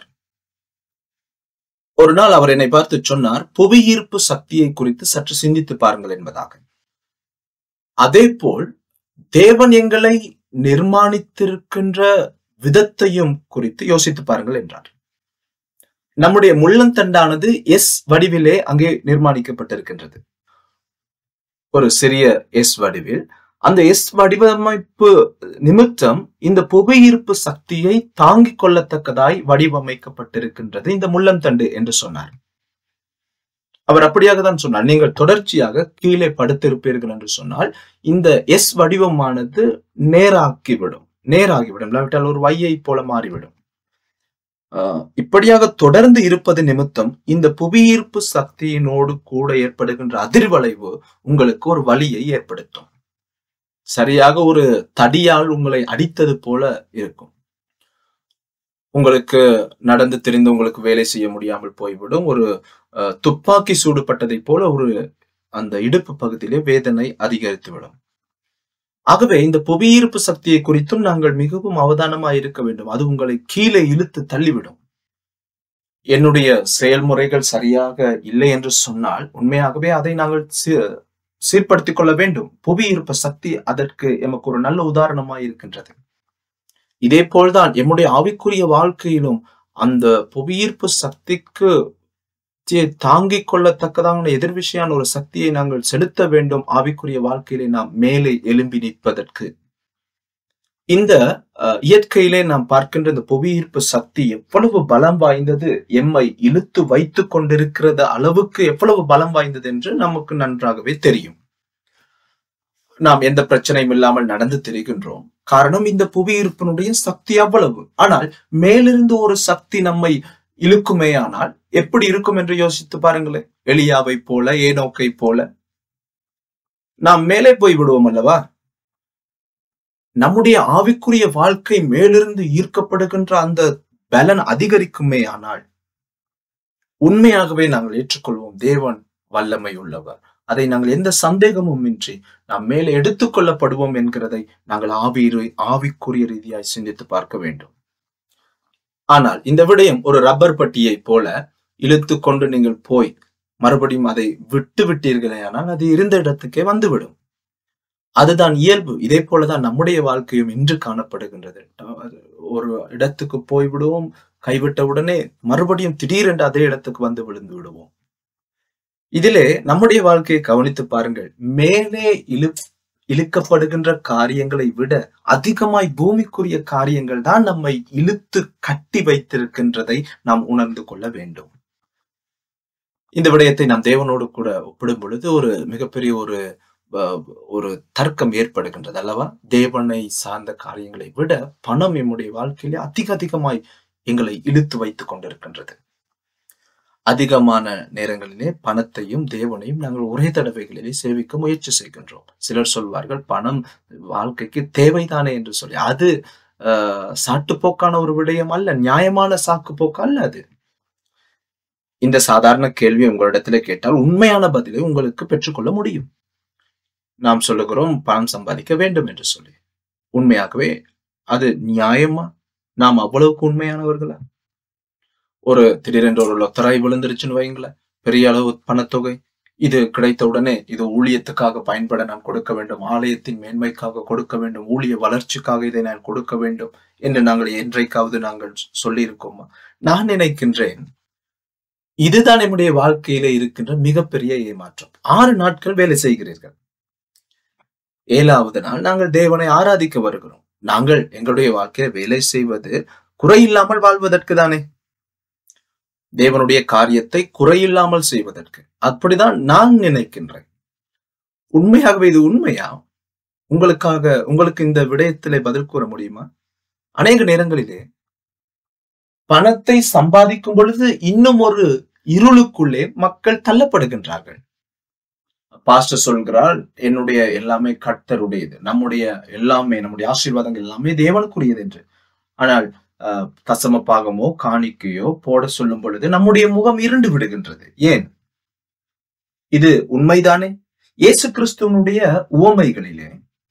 ஒரு நாள் அவர் என்னை பார்த்து சொன்னார் புவியீர்ப்பு சக்தியை குறித்து சற்று சிந்தித்து பாருங்கள் என்பதாக அதே போல் தேவன் எங்களை நிர்மாணித்திருக்கின்ற விதத்தையும் குறித்து யோசித்து பாருங்கள் என்றார் நம்முடைய முள்ளந்தண்டானது எஸ் வடிவிலே அங்கே நிர்மாணிக்கப்பட்டிருக்கின்றது ஒரு சிறிய எஸ் வடிவில் அந்த எஸ் வடிவமைப்பு நிமித்தம் இந்த புவியீர்ப்பு சக்தியை தாங்கிக் கொள்ளத்தக்கதாய் வடிவமைக்கப்பட்டிருக்கின்றது இந்த முள்ளந்தண்டு என்று சொன்னார் அவர் அப்படியாக தான் சொன்னார் நீங்கள் தொடர்ச்சியாக கீழே படுத்திருப்பீர்கள் என்று சொன்னால் இந்த எஸ் வடிவமானது நேராக்கிவிடும் நேராகிவிடும் இல்லாவிட்டால் ஒரு வையை போல மாறிவிடும் ஆஹ் இப்படியாக தொடர்ந்து இருப்பது நிமித்தம் இந்த புவியீர்ப்பு சக்தியினோடு கூட ஏற்படுகின்ற அதிர்வளைவு உங்களுக்கு ஒரு வலியை ஏற்படுத்தும் சரியாக ஒரு தடியால் உங்களை அடித்தது போல இருக்கும் உங்களுக்கு நடந்து தெரிந்து உங்களுக்கு வேலை செய்ய முடியாமல் போய்விடும் ஒரு அஹ், துப்பாக்கி சூடுபட்டதை போல ஒரு அந்த இடுப்பு பகுதியிலே வேதனை அதிகரித்துவிடும் ஆகவே இந்த புவியீர்ப்பு சக்தியை குறித்தும் நாங்கள் மிகவும் அவதானமாய் இருக்க வேண்டும் அது உங்களை கீழே இழுத்து தள்ளிவிடும் என்னுடைய செயல்முறைகள் சரியாக இல்லை என்று சொன்னால் உண்மையாகவே அதை நாங்கள் சீ- சீர்படுத்திக் கொள்ள வேண்டும் புவியீர்ப்பு சக்தி அதற்கு எமக்கு ஒரு நல்ல உதாரணமாய் இருக்கின்றது இதே போல்தான் எம்முடைய ஆவிக்குரிய வாழ்க்கையிலும் அந்த புவியீர்ப்பு சக்திக்கு தி- தாங்கிக் கொள்ளத்தக்கதான எதிர்விஷயான ஒரு சக்தியை நாங்கள் செலுத்த வேண்டும் ஆவிக்குரிய வாழ்க்கையிலே நாம் மேலே எழும்பி நிற்பதற்கு இந்த அஹ், இயற்கையிலே நாம் பார்க்கின்ற இந்த புவியீர்ப்பு சக்தி எவ்வளவு பலம் வாய்ந்தது எம்மை இழுத்து வைத்துக் கொண்டிருக்கிறது அளவுக்கு எவ்வளவு பலம் வாய்ந்தது என்று நமக்கு நன்றாகவே தெரியும் நாம் எந்த பிரச்சனையும் இல்லாமல் நடந்து திரிகின்றோம் காரணம் இந்த புவியீர்ப்பினுடைய சக்தி அவ்வளவு ஆனால் மேலிருந்து ஒரு சக்தி நம்மை இழுக்குமேயானால் எப்படி இருக்கும் என்று யோசித்து பாருங்களேன் எலியாவை போல ஏனோக்கை போல நாம் மேலே போய் விடுவோம் அல்லவா நம்முடைய ஆவிக்குரிய வாழ்க்கை மேலிருந்து ஈர்க்கப்படுகின்ற அந்த பலன் அதிகரிக்குமே ஆனால் உண்மையாகவே நாங்கள் ஏற்றுக்கொள்வோம் தேவன் வல்லமை உள்ளவர் அதை நாங்கள் எந்த சந்தேகமும் இன்றி நாம் மேலே எடுத்துக்கொள்ளப்படுவோம் என்கிறதை நாங்கள் ஆவி ஆவிக்குரிய ரீதியாய் சிந்தித்து பார்க்க வேண்டும் ஆனால் இந்த விடயம் ஒரு ரப்பர் பட்டியை போல இழுத்து கொண்டு நீங்கள் போய் மறுபடியும் அதை விட்டு விட்டீர்களே ஆனால் அது இருந்த இடத்துக்கே வந்துவிடும் அதுதான் இயல்பு இதே போலதான் நம்முடைய வாழ்க்கையும் இன்று காணப்படுகின்றது அது ஒரு இடத்துக்கு போய் விடுவோம் கைவிட்ட உடனே மறுபடியும் திடீரென்று அதே இடத்துக்கு வந்து விழுந்து விடுவோம் இதிலே நம்முடைய வாழ்க்கையை கவனித்து பாருங்கள் மேலே இழு இழுக்கப்படுகின்ற காரியங்களை விட அதிகமாய் பூமிக்குரிய காரியங்கள் தான் நம்மை இழுத்து கட்டி வைத்திருக்கின்றதை நாம் உணர்ந்து கொள்ள வேண்டும் இந்த விடயத்தை நாம் தேவனோடு கூட ஒப்பிடும் பொழுது ஒரு மிகப்பெரிய ஒரு அஹ், ஒரு தர்க்கம் ஏற்படுகின்றது அல்லவா தேவனை சார்ந்த காரியங்களை விட பணம் நம்முடைய வாழ்க்கையிலே அதிக அதிகமாய் எங்களை இழுத்து வைத்துக் கொண்டிருக்கின்றது அதிகமான நேரங்களிலே பணத்தையும் தேவனையும் நாங்கள் ஒரே தடவைகளிலே சேவிக்க முயற்சி செய்கின்றோம் சிலர் சொல்வார்கள் பணம் வாழ்க்கைக்கு தேவைதானே என்று சொல்லி அது ஆஹ் சாட்டுப்போக்கான ஒரு விடயம் அல்ல நியாயமான சாக்கு போக்கு அல்ல அது இந்த சாதாரண கேள்வி உங்களிடத்துல கேட்டால் உண்மையான பதிலை உங்களுக்கு பெற்றுக்கொள்ள முடியும் நாம் சொல்லுகிறோம் பணம் சம்பாதிக்க வேண்டும் என்று சொல்லி உண்மையாகவே அது நியாயமா நாம் அவ்வளவுக்கு உண்மையானவர்களா ஒரு திடீரென்று ஒரு லொத்தராய் விழுந்துருச்சுன்னு வைங்களேன் பெரிய அளவு பணத்தொகை இது கிடைத்தவுடனே இது ஊழியத்துக்காக பயன்பட நான் கொடுக்க வேண்டும் ஆலயத்தின் மேன்மைக்காக கொடுக்க வேண்டும் ஊழிய வளர்ச்சிக்காக இதை நான் கொடுக்க வேண்டும் என்று நாங்கள் என்றைக்காவது நாங்கள் சொல்லியிருக்கோமா நான் நினைக்கின்றேன் இதுதான் நம்முடைய வாழ்க்கையிலே இருக்கின்ற மிகப்பெரிய ஏமாற்றம் ஆறு நாட்கள் வேலை செய்கிறீர்கள் ஏழாவது நாள் நாங்கள் தேவனை ஆராதிக்க வருகிறோம் நாங்கள் எங்களுடைய வாழ்க்கையை வேலை செய்வது குறையில்லாமல் வாழ்வதற்கு தானே தேவனுடைய காரியத்தை குறையில்லாமல் செய்வதற்கு அப்படிதான் நான் நினைக்கின்றேன் உண்மையாகவே இது உண்மையா உங்களுக்காக உங்களுக்கு இந்த விடயத்திலே பதில் கூற முடியுமா அநேக நேரங்களிலே பணத்தை சம்பாதிக்கும் பொழுது இன்னும் ஒரு இருளுக்குள்ளே மக்கள் தள்ளப்படுகின்றார்கள் பாஸ்டர் சொல்கிறார் என்னுடைய எல்லாமே கர்த்தருடையது நம்முடைய எல்லாமே நம்முடைய ஆசீர்வாதங்கள் எல்லாமே தேவனுக்குரியது என்று ஆனால் அஹ், தசம பாகமோ காணிக்கையோ போட சொல்லும் பொழுது நம்முடைய முகம் இருண்டு விடுகின்றது ஏன் இது உண்மைதானே இயேசு கிறிஸ்துவனுடைய உவமைகளிலே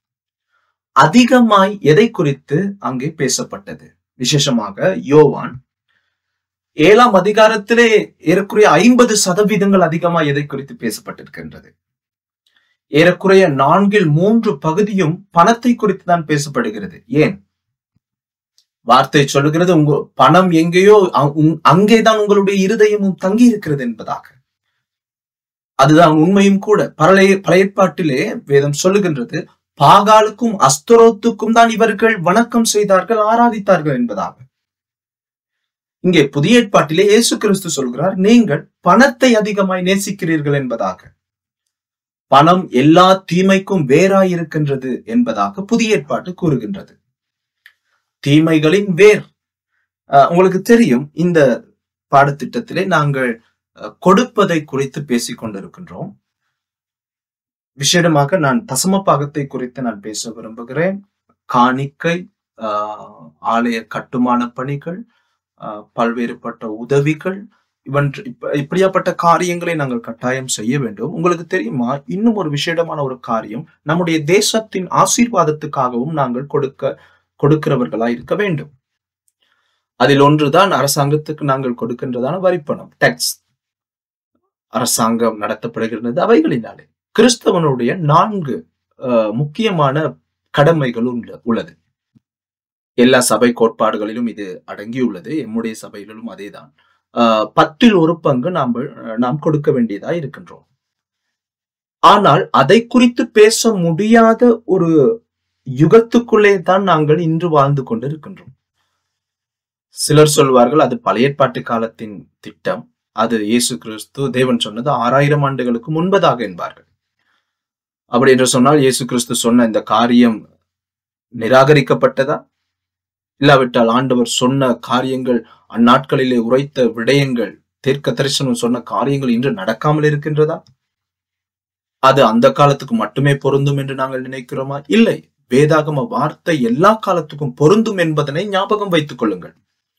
அதிகமாய் எதை குறித்து அங்கே பேசப்பட்டது விசேஷமாக யோவான் ஏழாம் அதிகாரத்திலே ஏறக்குறைய ஐம்பது சதவீதங்கள் அதிகமாக எதை குறித்து பேசப்பட்டிருக்கின்றது ஏறக்குறைய நான்கில் மூன்று பகுதியும் பணத்தை குறித்து தான் பேசப்படுகிறது ஏன் வார்த்தை சொல்லுகிறது உங்க பணம் எங்கேயோ அ- உங்- அங்கேதான் உங்களுடைய இருதயமும் தங்கி இருக்கிறது என்பதாக அதுதான் உண்மையும் கூட பழைய பழைய ஏற்பாட்டிலே வேதம் சொல்லுகின்றது பாகாலுக்கும் அஸ்தரோத்துக்கும் தான் இவர்கள் வணக்கம் செய்தார்கள் ஆராதித்தார்கள் என்பதாக இங்கே புதிய ஏற்பாட்டிலே இயேசு கிறிஸ்து சொல்கிறார் நீங்கள் பணத்தை அதிகமாய் நேசிக்கிறீர்கள் என்பதாக பணம் எல்லா தீமைக்கும் வேறாய் இருக்கின்றது என்பதாக புதிய ஏற்பாட்டு கூறுகின்றது தீமைகளின் வேர் அஹ், உங்களுக்கு தெரியும் இந்த பாடத்திட்டத்திலே நாங்கள் அஹ், கொடுப்பதை குறித்து பேசிக் கொண்டிருக்கின்றோம் விசேடமாக நான் தசம பாகத்தை குறித்து நான் பேச விரும்புகிறேன் காணிக்கை ஆஹ், ஆலய கட்டுமான பணிகள் ஆஹ், பல்வேறுபட்ட உதவிகள் இவன் இப்ப- இப்படியாப்பட்ட காரியங்களை நாங்கள் கட்டாயம் செய்ய வேண்டும் உங்களுக்கு தெரியுமா இன்னும் ஒரு விசேடமான ஒரு காரியம் நம்முடைய தேசத்தின் ஆசீர்வாதத்துக்காகவும் நாங்கள் கொடுக்க கொடுக்கிறவர்களா இருக்க வேண்டும் அதில் ஒன்றுதான் அரசாங்கத்துக்கு நாங்கள் கொடுக்கின்றதான வரிப்பணம் டேக்ஸ் அரசாங்கம் நடத்தப்படுகிறது அவைகளினாலே கிறிஸ்தவனுடைய நான்கு அஹ், முக்கியமான கடமைகள் உள்ள- உள்ளது எல்லா சபை கோட்பாடுகளிலும் இது அடங்கியுள்ளது எம்முடைய சபையிலும் அதேதான் அஹ், பத்தில் ஒரு பங்கு நாம் நாம் கொடுக்க வேண்டியதா இருக்கின்றோம் ஆனால் அதை குறித்து பேச முடியாத ஒரு யுகத்துக்குள்ளே தான் நாங்கள் இன்று வாழ்ந்து கொண்டிருக்கின்றோம் சிலர் சொல்வார்கள் அது பழைய ஏற்பாட்டு காலத்தின் திட்டம் அது இயேசு கிறிஸ்து தேவன் சொன்னது ஆறாயிரம் ஆண்டுகளுக்கு முன்பதாக என்பார்கள் அப்படி என்று சொன்னால் இயேசு கிறிஸ்து சொன்ன இந்த காரியம் நிராகரிக்கப்பட்டதா இல்லாவிட்டால் ஆண்டவர் சொன்ன காரியங்கள் அந்நாட்களிலே உரைத்த விடயங்கள் தீர்க்க தரிசனம் சொன்ன காரியங்கள் இன்று நடக்காமல் இருக்கின்றதா அது அந்த காலத்துக்கு மட்டுமே பொருந்தும் என்று நாங்கள் நினைக்கிறோமா இல்லை வேதாகம வார்த்தை எல்லா காலத்துக்கும் பொருந்தும் என்பதனை ஞாபகம் வைத்துக் கொள்ளுங்கள்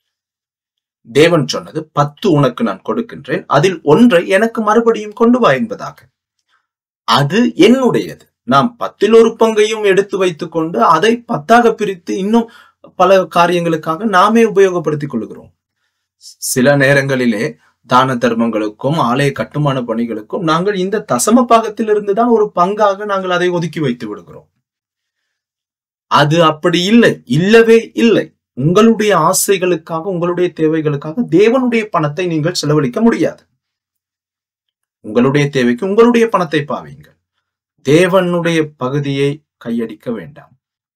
தேவன் சொன்னது பத்து உனக்கு நான் கொடுக்கின்றேன் அதில் ஒன்றை எனக்கு மறுபடியும் கொண்டு வா என்பதாக அது என்னுடையது நாம் பத்தில் ஒரு பங்கையும் எடுத்து வைத்துக் கொண்டு அதை பத்தாக பிரித்து இன்னும் பல காரியங்களுக்காக நாமே உபயோகப்படுத்திக் கொள்கிறோம் சில நேரங்களிலே தான தர்மங்களுக்கும் ஆலய கட்டுமான பணிகளுக்கும் நாங்கள் இந்த தசம பாகத்திலிருந்து தான் ஒரு பங்காக நாங்கள் அதை ஒதுக்கி வைத்து விடுகிறோம் அது அப்படி இல்லை இல்லவே இல்லை உங்களுடைய ஆசைகளுக்காக உங்களுடைய தேவைகளுக்காக தேவனுடைய பணத்தை நீங்கள் செலவழிக்க முடியாது உங்களுடைய தேவைக்கு உங்களுடைய பணத்தை பாவீங்கள் தேவனுடைய பகுதியை கையடிக்க வேண்டாம்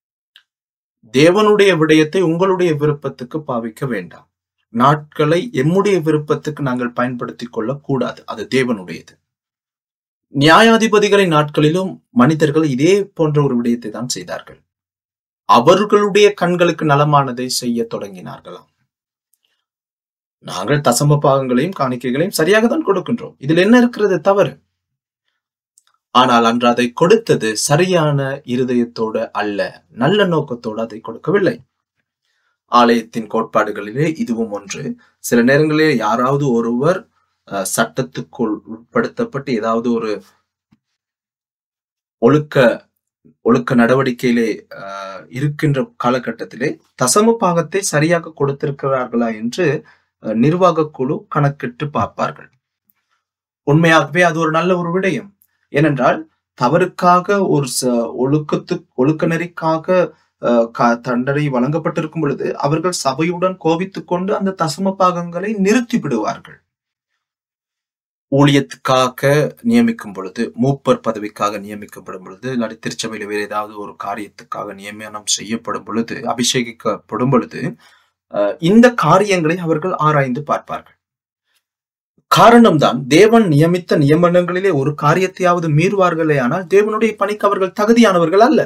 தேவனுடைய விடயத்தை உங்களுடைய விருப்பத்துக்கு பாவிக்க வேண்டாம் நாட்களை எம்முடைய விருப்பத்துக்கு நாங்கள் பயன்படுத்திக் கொள்ளக் கூடாது அது தேவனுடையது நியாயாதிபதிகளின் நாட்களிலும் மனிதர்கள் இதே போன்ற ஒரு விடயத்தை தான் செய்தார்கள் அவர்களுடைய கண்களுக்கு நலமானதை செய்ய தொடங்கினார்களாம் நாங்கள் தசம பாகங்களையும் காணிக்கைகளையும் சரியாக தான் கொடுக்கின்றோம் இதில் என்ன இருக்கிறது தவறு ஆனால் அன்று அதை கொடுத்தது சரியான இருதயத்தோடு அல்ல நல்ல நோக்கத்தோடு அதை கொடுக்கவில்லை ஆலயத்தின் கோட்பாடுகளிலே இதுவும் ஒன்று சில நேரங்களிலே யாராவது ஒருவர் அஹ், சட்டத்துக்குள் உட்படுத்தப்பட்டு ஏதாவது ஒரு ஒழுக்க ஒழுக்க நடவடிக்கையிலே அஹ், இருக்கின்ற காலகட்டத்திலே தசம பாகத்தை சரியாக கொடுத்திருக்கிறார்களா என்று அஹ், நிர்வாக குழு கணக்கிட்டு பார்ப்பார்கள் உண்மையாகவே அது ஒரு நல்ல ஒரு விடயம் ஏனென்றால் தவறுக்காக ஒரு ச- ஒழுக்கத்து ஒழுக்க நெறிக்காக அஹ், க- தண்டனை வழங்கப்பட்டிருக்கும் பொழுது அவர்கள் சபையுடன் கோபித்துக் கொண்டு அந்த தசம பாகங்களை நிறுத்தி விடுவார்கள் ஊழியத்துக்காக நியமிக்கும் பொழுது மூப்பர் பதவிக்காக நியமிக்கப்படும் பொழுது இல்லாட்டி திருச்சபையில வேறு ஏதாவது ஒரு காரியத்துக்காக நியமனம் செய்யப்படும் பொழுது அபிஷேகிக்கப்படும் பொழுது அஹ், இந்த காரியங்களை அவர்கள் ஆராய்ந்து பார்ப்பார்கள் காரணம்தான் தேவன் நியமித்த நியமனங்களிலே ஒரு காரியத்தையாவது மீறுவார்களே ஆனால் தேவனுடைய பணிக்கு அவர்கள் தகுதியானவர்கள் அல்ல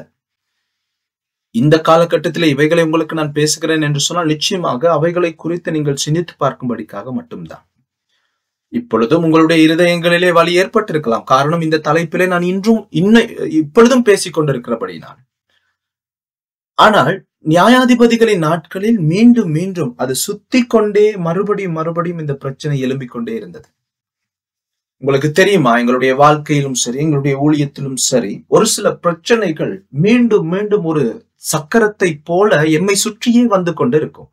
இந்த காலகட்டத்திலே இவைகளை உங்களுக்கு நான் பேசுகிறேன் என்று சொன்னால் நிச்சயமாக அவைகளை குறித்து நீங்கள் சிந்தித்து பார்க்கும்படிக்காக மட்டும்தான் இப்பொழுதும் உங்களுடைய இருதயங்களிலே வலி ஏற்பட்டிருக்கலாம் காரணம் இந்த தலைப்பிலே நான் இன்றும் இன்ன இப்பொழுதும் பேசிக் கொண்டிருக்கிறபடி நான் ஆனால் நியாயாதிபதிகளின் நாட்களில் மீண்டும் மீண்டும் அது சுத்தி கொண்டே மறுபடியும் மறுபடியும் இந்த பிரச்சனை எழும்பிக் கொண்டே இருந்தது உங்களுக்கு தெரியுமா எங்களுடைய வாழ்க்கையிலும் சரி எங்களுடைய ஊழியத்திலும் சரி ஒரு சில பிரச்சனைகள் மீண்டும் மீண்டும் ஒரு சக்கரத்தை போல எம்மை சுற்றியே வந்து கொண்டிருக்கும்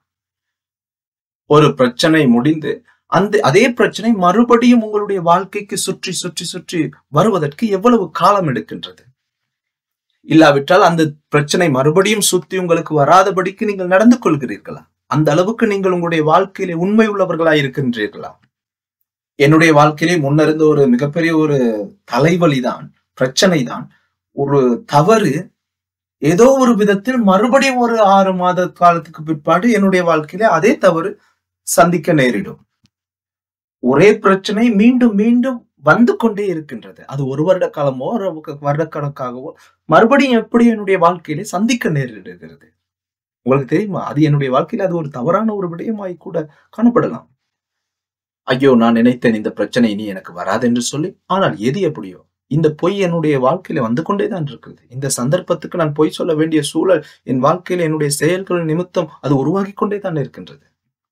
ஒரு பிரச்சனை முடிந்து அந்த அதே பிரச்சனை மறுபடியும் உங்களுடைய வாழ்க்கைக்கு சுற்றி சுற்றி சுற்றி வருவதற்கு எவ்வளவு காலம் எடுக்கின்றது இல்லாவிட்டால் அந்த பிரச்சனை மறுபடியும் சுத்தி உங்களுக்கு வராதபடிக்கு நீங்கள் நடந்து கொள்கிறீர்களா அந்த அளவுக்கு நீங்கள் உங்களுடைய வாழ்க்கையிலே உண்மை உள்ளவர்களாய் இருக்கின்றீர்களா என்னுடைய வாழ்க்கையிலே முன்னிருந்த ஒரு மிகப்பெரிய ஒரு தலைவலிதான் பிரச்சனை தான் ஒரு தவறு ஏதோ ஒரு விதத்தில் மறுபடியும் ஒரு ஆறு மாத காலத்துக்கு பிற்பாடு என்னுடைய வாழ்க்கையிலே அதே தவறு சந்திக்க நேரிடும் ஒரே பிரச்சனை மீண்டும் மீண்டும் வந்து கொண்டே இருக்கின்றது அது ஒரு வருட காலமோ ஒரு வருடக்கணக்காகவோ மறுபடியும் எப்படி என்னுடைய வாழ்க்கையிலே சந்திக்க நேரிடுகிறது உங்களுக்கு தெரியுமா அது என்னுடைய வாழ்க்கையில அது ஒரு தவறான ஒரு விடயமாய் கூட காணப்படலாம் ஐயோ நான் நினைத்தேன் இந்த பிரச்சனை இனி எனக்கு வராது என்று சொல்லி ஆனால் எது எப்படியோ இந்த பொய் என்னுடைய வாழ்க்கையில வந்து கொண்டேதான் இருக்குது இந்த சந்தர்ப்பத்துக்கு நான் பொய் சொல்ல வேண்டிய சூழல் என் வாழ்க்கையில என்னுடைய செயல்கள் நிமித்தம் அது உருவாகி கொண்டே தான் இருக்கின்றது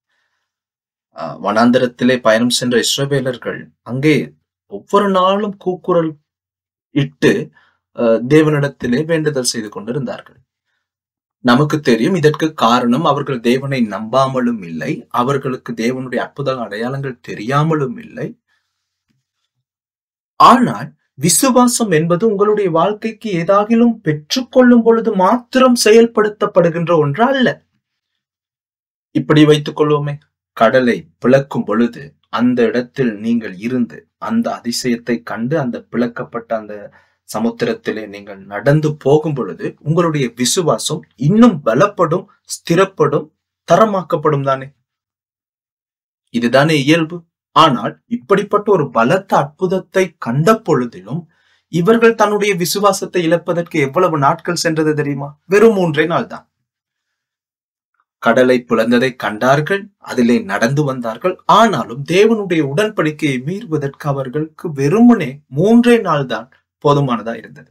ஆஹ் வனாந்தரத்திலே பயணம் சென்ற இஸ்ரவேலர்கள் அங்கே ஒவ்வொரு நாளும் கூக்குரல் இட்டு ஆஹ் தேவனிடத்திலே வேண்டுதல் செய்து கொண்டிருந்தார்கள் நமக்கு தெரியும் இதற்கு காரணம் அவர்கள் தேவனை நம்பாமலும் இல்லை அவர்களுக்கு தேவனுடைய அற்புத அடையாளங்கள் தெரியாமலும் இல்லை ஆனால் விசுவாசம் என்பது உங்களுடைய வாழ்க்கைக்கு ஏதாகிலும் பெற்றுக்கொள்ளும் பொழுது மாத்திரம் செயல்படுத்தப்படுகின்ற ஒன்று அல்ல இப்படி வைத்துக் கொள்வோமே கடலை பிளக்கும் பொழுது அந்த இடத்தில் நீங்கள் இருந்து அந்த அதிசயத்தை கண்டு அந்த பிளக்கப்பட்ட அந்த சமுத்திரத்திலே நீங்கள் நடந்து போகும் பொழுது உங்களுடைய விசுவாசம் இன்னும் பலப்படும் ஸ்திரப்படும் தரமாக்கப்படும் தானே இதுதானே இயல்பு ஆனால் இப்படிப்பட்ட ஒரு பலத்த அற்புதத்தை கண்ட பொழுதிலும் இவர்கள் தன்னுடைய விசுவாசத்தை இழப்பதற்கு எவ்வளவு நாட்கள் சென்றது தெரியுமா வெறும் மூன்றே நாள் தான் கடலை பிளந்ததை கண்டார்கள் அதிலே நடந்து வந்தார்கள் ஆனாலும் தேவனுடைய உடன்படிக்கையை மீறுவதற்கு அவர்களுக்கு வெறுமனே மூன்றே நாள் தான் போதுமானதா இருந்தது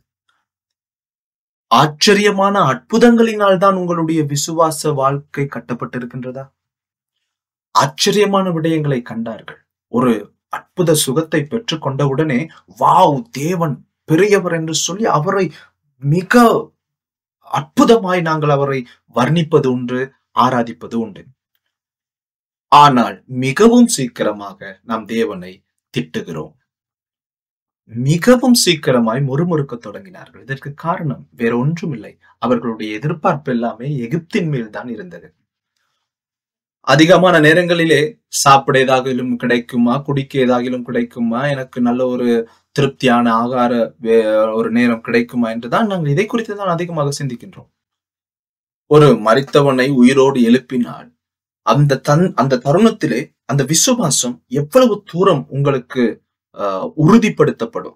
ஆச்சரியமான அற்புதங்களினால் தான் உங்களுடைய விசுவாச வாழ்க்கை கட்டப்பட்டிருக்கின்றதா ஆச்சரியமான விடயங்களை கண்டார்கள் ஒரு அற்புத சுகத்தை பெற்றுக் கொண்டவுடனே வாவ் தேவன் பெரியவர் என்று சொல்லி அவரை மிக அற்புதமாய் நாங்கள் அவரை வர்ணிப்பது உண்டு ஆராதிப்பது உண்டு ஆனால் மிகவும் சீக்கிரமாக நாம் தேவனை திட்டுகிறோம் மிகவும் சீக்கிரமாய் முறுமுறுக்க தொடங்கினார்கள் இதற்கு காரணம் வேற ஒன்றுமில்லை அவர்களுடைய எதிர்பார்ப்பு எல்லாமே எகிப்தின் மேல் தான் இருந்தது அதிகமான நேரங்களிலே சாப்பிட ஏதாகிலும் கிடைக்குமா குடிக்க ஏதாகிலும் கிடைக்குமா எனக்கு நல்ல ஒரு திருப்தியான ஆகார வே- ஒரு நேரம் கிடைக்குமா என்றுதான் நாங்கள் இதை குறித்து தான் அதிகமாக சிந்திக்கின்றோம் ஒரு மரித்தவனை உயிரோடு எழுப்பினால் அந்த தன் அந்த தருணத்திலே அந்த விசுவாசம் எவ்வளவு தூரம் உங்களுக்கு ஆஹ், உறுதிப்படுத்தப்படும்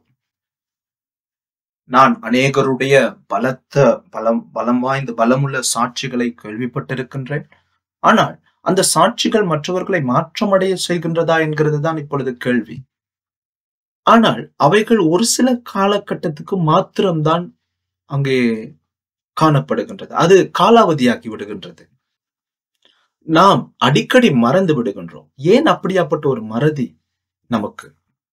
நான் அநேகருடைய பலத்த பலம் பலம் வாய்ந்த பலமுள்ள சாட்சிகளை கேள்விப்பட்டிருக்கின்றேன் ஆனால் அந்த சாட்சிகள் மற்றவர்களை மாற்றமடைய செய்கின்றதா என்கிறது தான் இப்பொழுது கேள்வி ஆனால் அவைகள் ஒரு சில காலகட்டத்துக்கு மாத்திரம்தான் அங்கே காணப்படுகின்றது அது காலாவதியாகி விடுகின்றது நாம் அடிக்கடி மறந்து விடுகின்றோம் ஏன் அப்படியாப்பட்ட ஒரு மறதி நமக்கு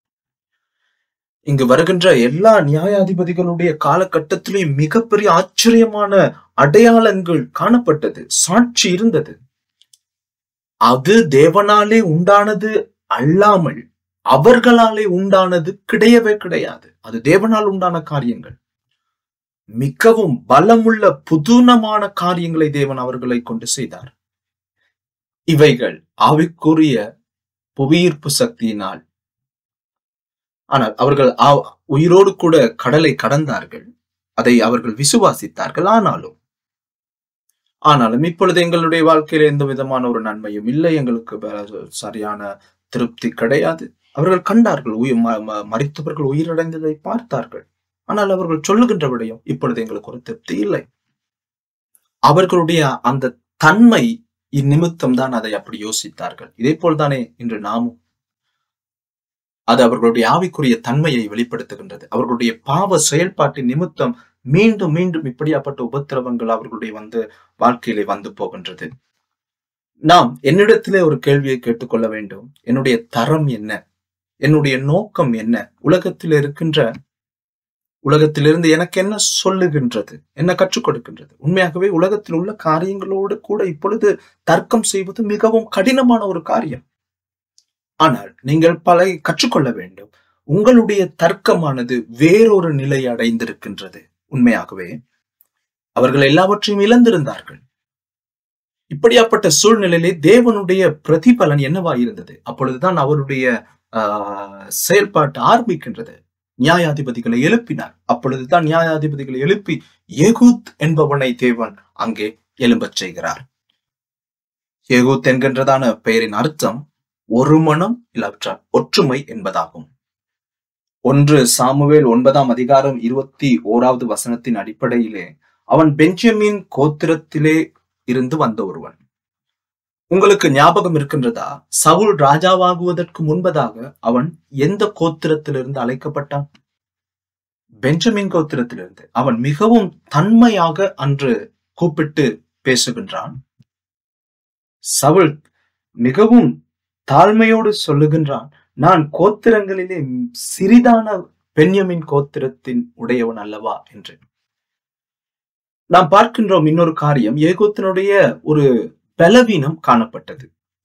இங்கு வருகின்ற எல்லா நியாயாதிபதிகளுடைய காலகட்டத்திலும் மிகப்பெரிய ஆச்சரியமான அடையாளங்கள் காணப்பட்டது சாட்சி இருந்தது அது தேவனாலே உண்டானது அல்லாமல் அவர்களாலே உண்டானது கிடையவே கிடையாது அது தேவனால் உண்டான காரியங்கள் மிகவும் பலமுள்ள புதுனமான காரியங்களை தேவன் அவர்களை கொண்டு செய்தார் இவைகள் ஆவிக்குரிய புவியீர்ப்பு சக்தியினால் ஆனால் அவர்கள் ஆ- உயிரோடு கூட கடலை கடந்தார்கள் அதை அவர்கள் விசுவாசித்தார்கள் ஆனாலும் ஆனாலும் இப்பொழுது எங்களுடைய வாழ்க்கையில எந்த விதமான ஒரு நன்மையும் இல்லை எங்களுக்கு வேற சரியான திருப்தி கிடையாது அவர்கள் கண்டார்கள் உயிர் ம- ம- மரித்தவர்கள் உயிரிழந்ததை பார்த்தார்கள் ஆனால் அவர்கள் சொல்லுகின்ற விடயம் இப்பொழுது எங்களுக்கு ஒரு திருப்தி இல்லை அவர்களுடைய அந்த தன்மை இந்நிமித்தம் தான் அதை அப்படி யோசித்தார்கள் இதே போல்தானே இன்று நாமும் அது அவர்களுடைய ஆவிக்குரிய தன்மையை வெளிப்படுத்துகின்றது அவர்களுடைய பாவ செயல்பாட்டின் நிமித்தம் மீண்டும் மீண்டும் இப்படியாப்பட்ட உபத்திரவங்கள் அவர்களுடைய வந்து வாழ்க்கையிலே வந்து போகின்றது நாம் என்னிடத்திலே ஒரு கேள்வியை கேட்டுக்கொள்ள வேண்டும் என்னுடைய தரம் என்ன என்னுடைய நோக்கம் என்ன உலகத்தில் இருக்கின்ற உலகத்திலிருந்து எனக்கு என்ன சொல்லுகின்றது என்ன கற்றுக் கொடுக்கின்றது உண்மையாகவே உலகத்தில் உள்ள காரியங்களோடு கூட இப்பொழுது தர்க்கம் செய்வது மிகவும் கடினமான ஒரு காரியம் ஆனால் நீங்கள் பல கற்றுக்கொள்ள வேண்டும் உங்களுடைய தர்க்கமானது வேறொரு நிலை அடைந்திருக்கின்றது உண்மையாகவே அவர்கள் எல்லாவற்றையும் இழந்திருந்தார்கள் இப்படியாப்பட்ட சூழ்நிலையிலே தேவனுடைய பிரதிபலன் என்னவா இருந்தது அப்பொழுதுதான் அவருடைய ஆஹ், செயல்பாட்டு ஆரம்பிக்கின்றது நியாயாதிபதிகளை எழுப்பினார் அப்பொழுதுதான் நியாயாதிபதிகளை எழுப்பி ஏகூத் என்பவனை தேவன் அங்கே எழும்பச் செய்கிறார் ஏகூத் என்கின்றதான பெயரின் அர்த்தம் ஒரு மனம் இல்லாவிட்டால் ஒற்றுமை என்பதாகும் ஒன்று சாமுவேல் ஒன்பதாம் அதிகாரம் இருபத்தி ஓராவது வசனத்தின் அடிப்படையிலே அவன் பெஞ்சமின் கோத்திரத்திலே இருந்து வந்த ஒருவன் உங்களுக்கு ஞாபகம் இருக்கின்றதா சவுல் ராஜாவாகுவதற்கு முன்பதாக அவன் எந்த கோத்திரத்திலிருந்து அழைக்கப்பட்டான் பெஞ்சமின் கோத்திரத்திலிருந்து அவன் மிகவும் தன்மையாக அன்று கூப்பிட்டு பேசுகின்றான் சவுல் மிகவும் தாழ்மையோடு சொல்லுகின்றான் நான் கோத்திரங்களிலே சிறிதான பென்யமின் கோத்திரத்தின் உடையவன் அல்லவா என்று நாம் பார்க்கின்றோம் இன்னொரு காரியம் ஏகோத்தினுடைய ஒரு பலவீனம் காணப்பட்டது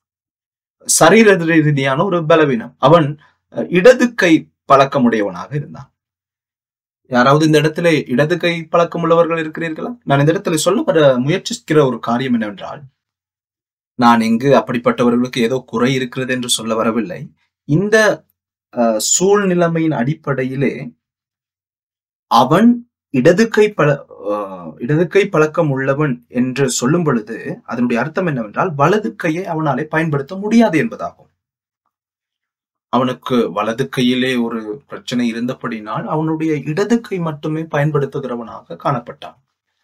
சரீர ரீதியான ஒரு பலவீனம் அவன் அஹ், இடது கை பழக்கமுடையவனாக இருந்தான் யாராவது இந்த இடத்துல இடது கை பழக்கம் உள்ளவர்கள் இருக்கிறீர்களா நான் இந்த இடத்துல சொல்ல வர முயற்சிக்கிற ஒரு காரியம் என்னவென்றால் நான் இங்கு அப்படிப்பட்டவர்களுக்கு ஏதோ குறை இருக்கிறது என்று சொல்ல வரவில்லை இந்த அஹ், சூழ்நிலைமையின் அடிப்படையிலே அவன் இடது கை பழ அஹ், இடது கை பழக்கம் உள்ளவன் என்று சொல்லும் பொழுது அதனுடைய அர்த்தம் என்னவென்றால் வலது கையை அவனாலே பயன்படுத்த முடியாது என்பதாகும் அவனுக்கு வலது கையிலே ஒரு பிரச்சனை இருந்தபடினால் அவனுடைய இடது கை மட்டுமே பயன்படுத்துகிறவனாக காணப்பட்டான்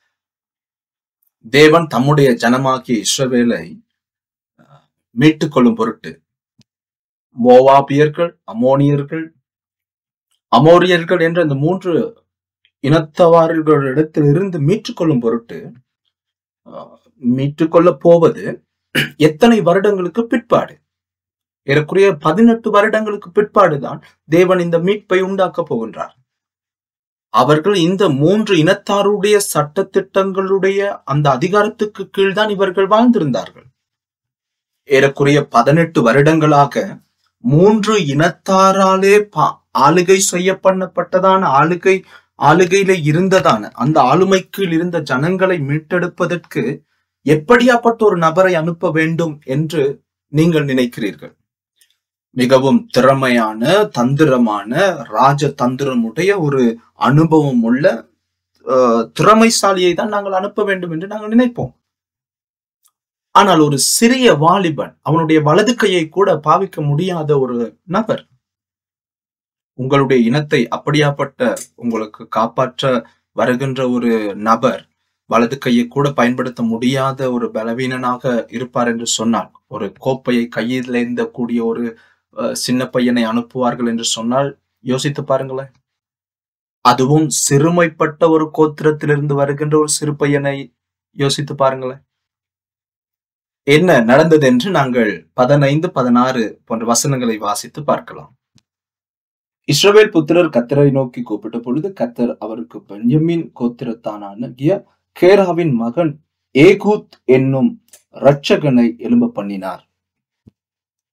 தேவன் தம்முடைய ஜனமாகிய இஸ்ரவேலை அஹ், மீட்டுக் கொள்ளும் பொருட்டு மோவாபியர்கள் அமோனியர்கள் அமோரியர்கள் என்ற இந்த மூன்று இனத்தவார்களிடத்திலிருந்து மீட்டுக்கொள்ளும் பொருட்டு அஹ், மீட்டுக்கொள்ளப் போவது எத்தனை வருடங்களுக்கு பிற்பாடு ஏறக்குறைய பதினெட்டு வருடங்களுக்கு பிற்பாடுதான் தேவன் இந்த மீட்பை உண்டாக்கப் போகின்றார் அவர்கள் இந்த மூன்று இனத்தாருடைய சட்டத்திட்டங்களுடைய அந்த அதிகாரத்துக்கு கீழ்தான் இவர்கள் வாழ்ந்திருந்தார்கள் ஏறக்குறைய பதினெட்டு வருடங்களாக மூன்று இனத்தாராலே பா- ஆளுகை செய்யப்படப்பட்டதான ஆளுகை ஆளுகையில இருந்ததான அந்த ஆளுமை கீழ் இருந்த ஜனங்களை மீட்டெடுப்பதற்கு எப்படியாப்பட்ட ஒரு நபரை அனுப்ப வேண்டும் என்று நீங்கள் நினைக்கிறீர்கள் மிகவும் திறமையான தந்திரமான ராஜ தந்திரமுடைய ஒரு அனுபவம் உள்ள அஹ், திறமைசாலியை தான் நாங்கள் அனுப்ப வேண்டும் என்று நாங்கள் நினைப்போம் ஆனால் ஒரு சிறிய வாலிபன் அவனுடைய வலது கையை கூட பாவிக்க முடியாத ஒரு நபர் உங்களுடைய இனத்தை அப்படியாப்பட்ட உங்களுக்கு காப்பாற்ற வருகின்ற ஒரு நபர் வலது கையை கூட பயன்படுத்த முடியாத ஒரு பலவீனனாக இருப்பார் என்று சொன்னால் ஒரு கோப்பையை கையில் ஏந்த கூடிய ஒரு அஹ், சின்ன பையனை அனுப்புவார்கள் என்று சொன்னால் யோசித்து பாருங்களேன் அதுவும் சிறுமைப்பட்ட ஒரு கோத்திரத்திலிருந்து வருகின்ற ஒரு சிறு பையனை யோசித்து பாருங்களேன் என்ன நடந்தது என்று நாங்கள் பதினைந்து பதினாறு போன்ற வசனங்களை வாசித்து பார்க்கலாம் இஸ்ரவேல் புத்திரர் கத்தரை நோக்கி கூப்பிட்ட பொழுது கத்தர் அவருக்கு பென்யமின் கோத்திரத்தானாகிய கேராவின் மகன் ஏகூத் என்னும் இரட்சகனை எழும்ப பண்ணினார்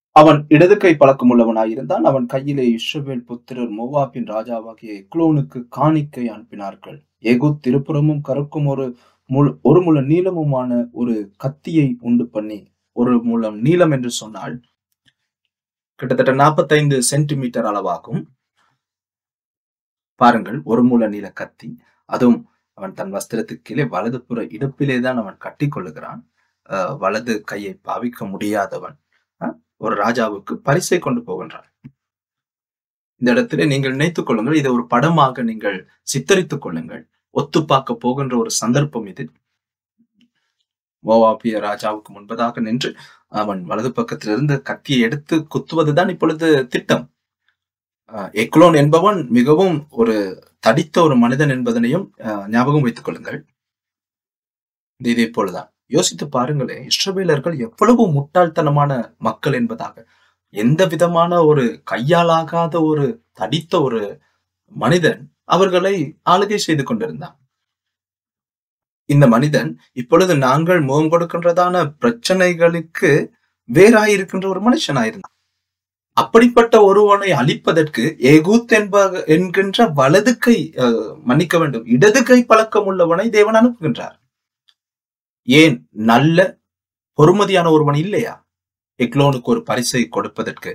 அவன் இடது கை பழக்கம் உள்ளவனாயிருந்தான் அவன் கையிலே இஸ்ரவேல் புத்திரர் மோவாபின் ராஜாவாகிய எக்லோனுக்கு காணிக்கை அனுப்பினார்கள் எகுத் திருப்புறமும் கருக்கும் ஒரு முள் ஒரு முழ நீளமுமான ஒரு கத்தியை உண்டு பண்ணி ஒரு முழம் நீளம் என்று சொன்னால் கிட்டத்தட்ட நாற்பத்தைந்து சென்டிமீட்டர் அளவாகும் பாருங்கள் ஒரு முழ நீள கத்தி அதுவும் அவன் தன் வஸ்திரத்துக்கு கீழே வலது புற இடுப்பிலே தான் அவன் கட்டி கொள்ளுகிறான் அஹ் வலது கையை பாவிக்க முடியாதவன் அஹ் ஒரு ராஜாவுக்கு பரிசை கொண்டு போகின்றான் இந்த இடத்துல நீங்கள் நினைத்துக் கொள்ளுங்கள் இதை ஒரு படமாக நீங்கள் சித்தரித்துக் கொள்ளுங்கள் ஒத்து பார்க்க போகின்ற ஒரு சந்தர்ப்பம் இது மோவாபிய ராஜாவுக்கு முன்பதாக நின்று அவன் வலது பக்கத்திலிருந்து கத்தியை எடுத்து குத்துவதுதான் இப்பொழுது திட்டம் அஹ் எக்லோன் என்பவன் மிகவும் ஒரு தடித்த ஒரு மனிதன் என்பதனையும் அஹ், ஞாபகம் வைத்துக் கொள்ளுங்கள் இது இதே போலதான் யோசித்து பாருங்களேன் இஸ்ரவேலர்கள் எவ்வளவு முட்டாள்தனமான மக்கள் என்பதாக எந்த விதமான ஒரு கையாலாகாத ஒரு தடித்த ஒரு மனிதன் அவர்களை ஆளுகை செய்து கொண்டிருந்தான் இந்த மனிதன் இப்பொழுது நாங்கள் முகம் கொடுக்கின்றதான பிரச்சனைகளுக்கு வேறாயிருக்கின்ற ஒரு மனுஷனாயிருந்தான் அப்படிப்பட்ட ஒருவனை அழிப்பதற்கு ஏகூத் என்ப என்கின்ற வலது கை அஹ், மன்னிக்க வேண்டும் இடது கை பழக்கம் உள்ளவனை தேவன் அனுப்புகின்றார் ஏன் நல்ல பொறுமதியான ஒருவன் இல்லையா எக்லோனுக்கு ஒரு பரிசை கொடுப்பதற்கு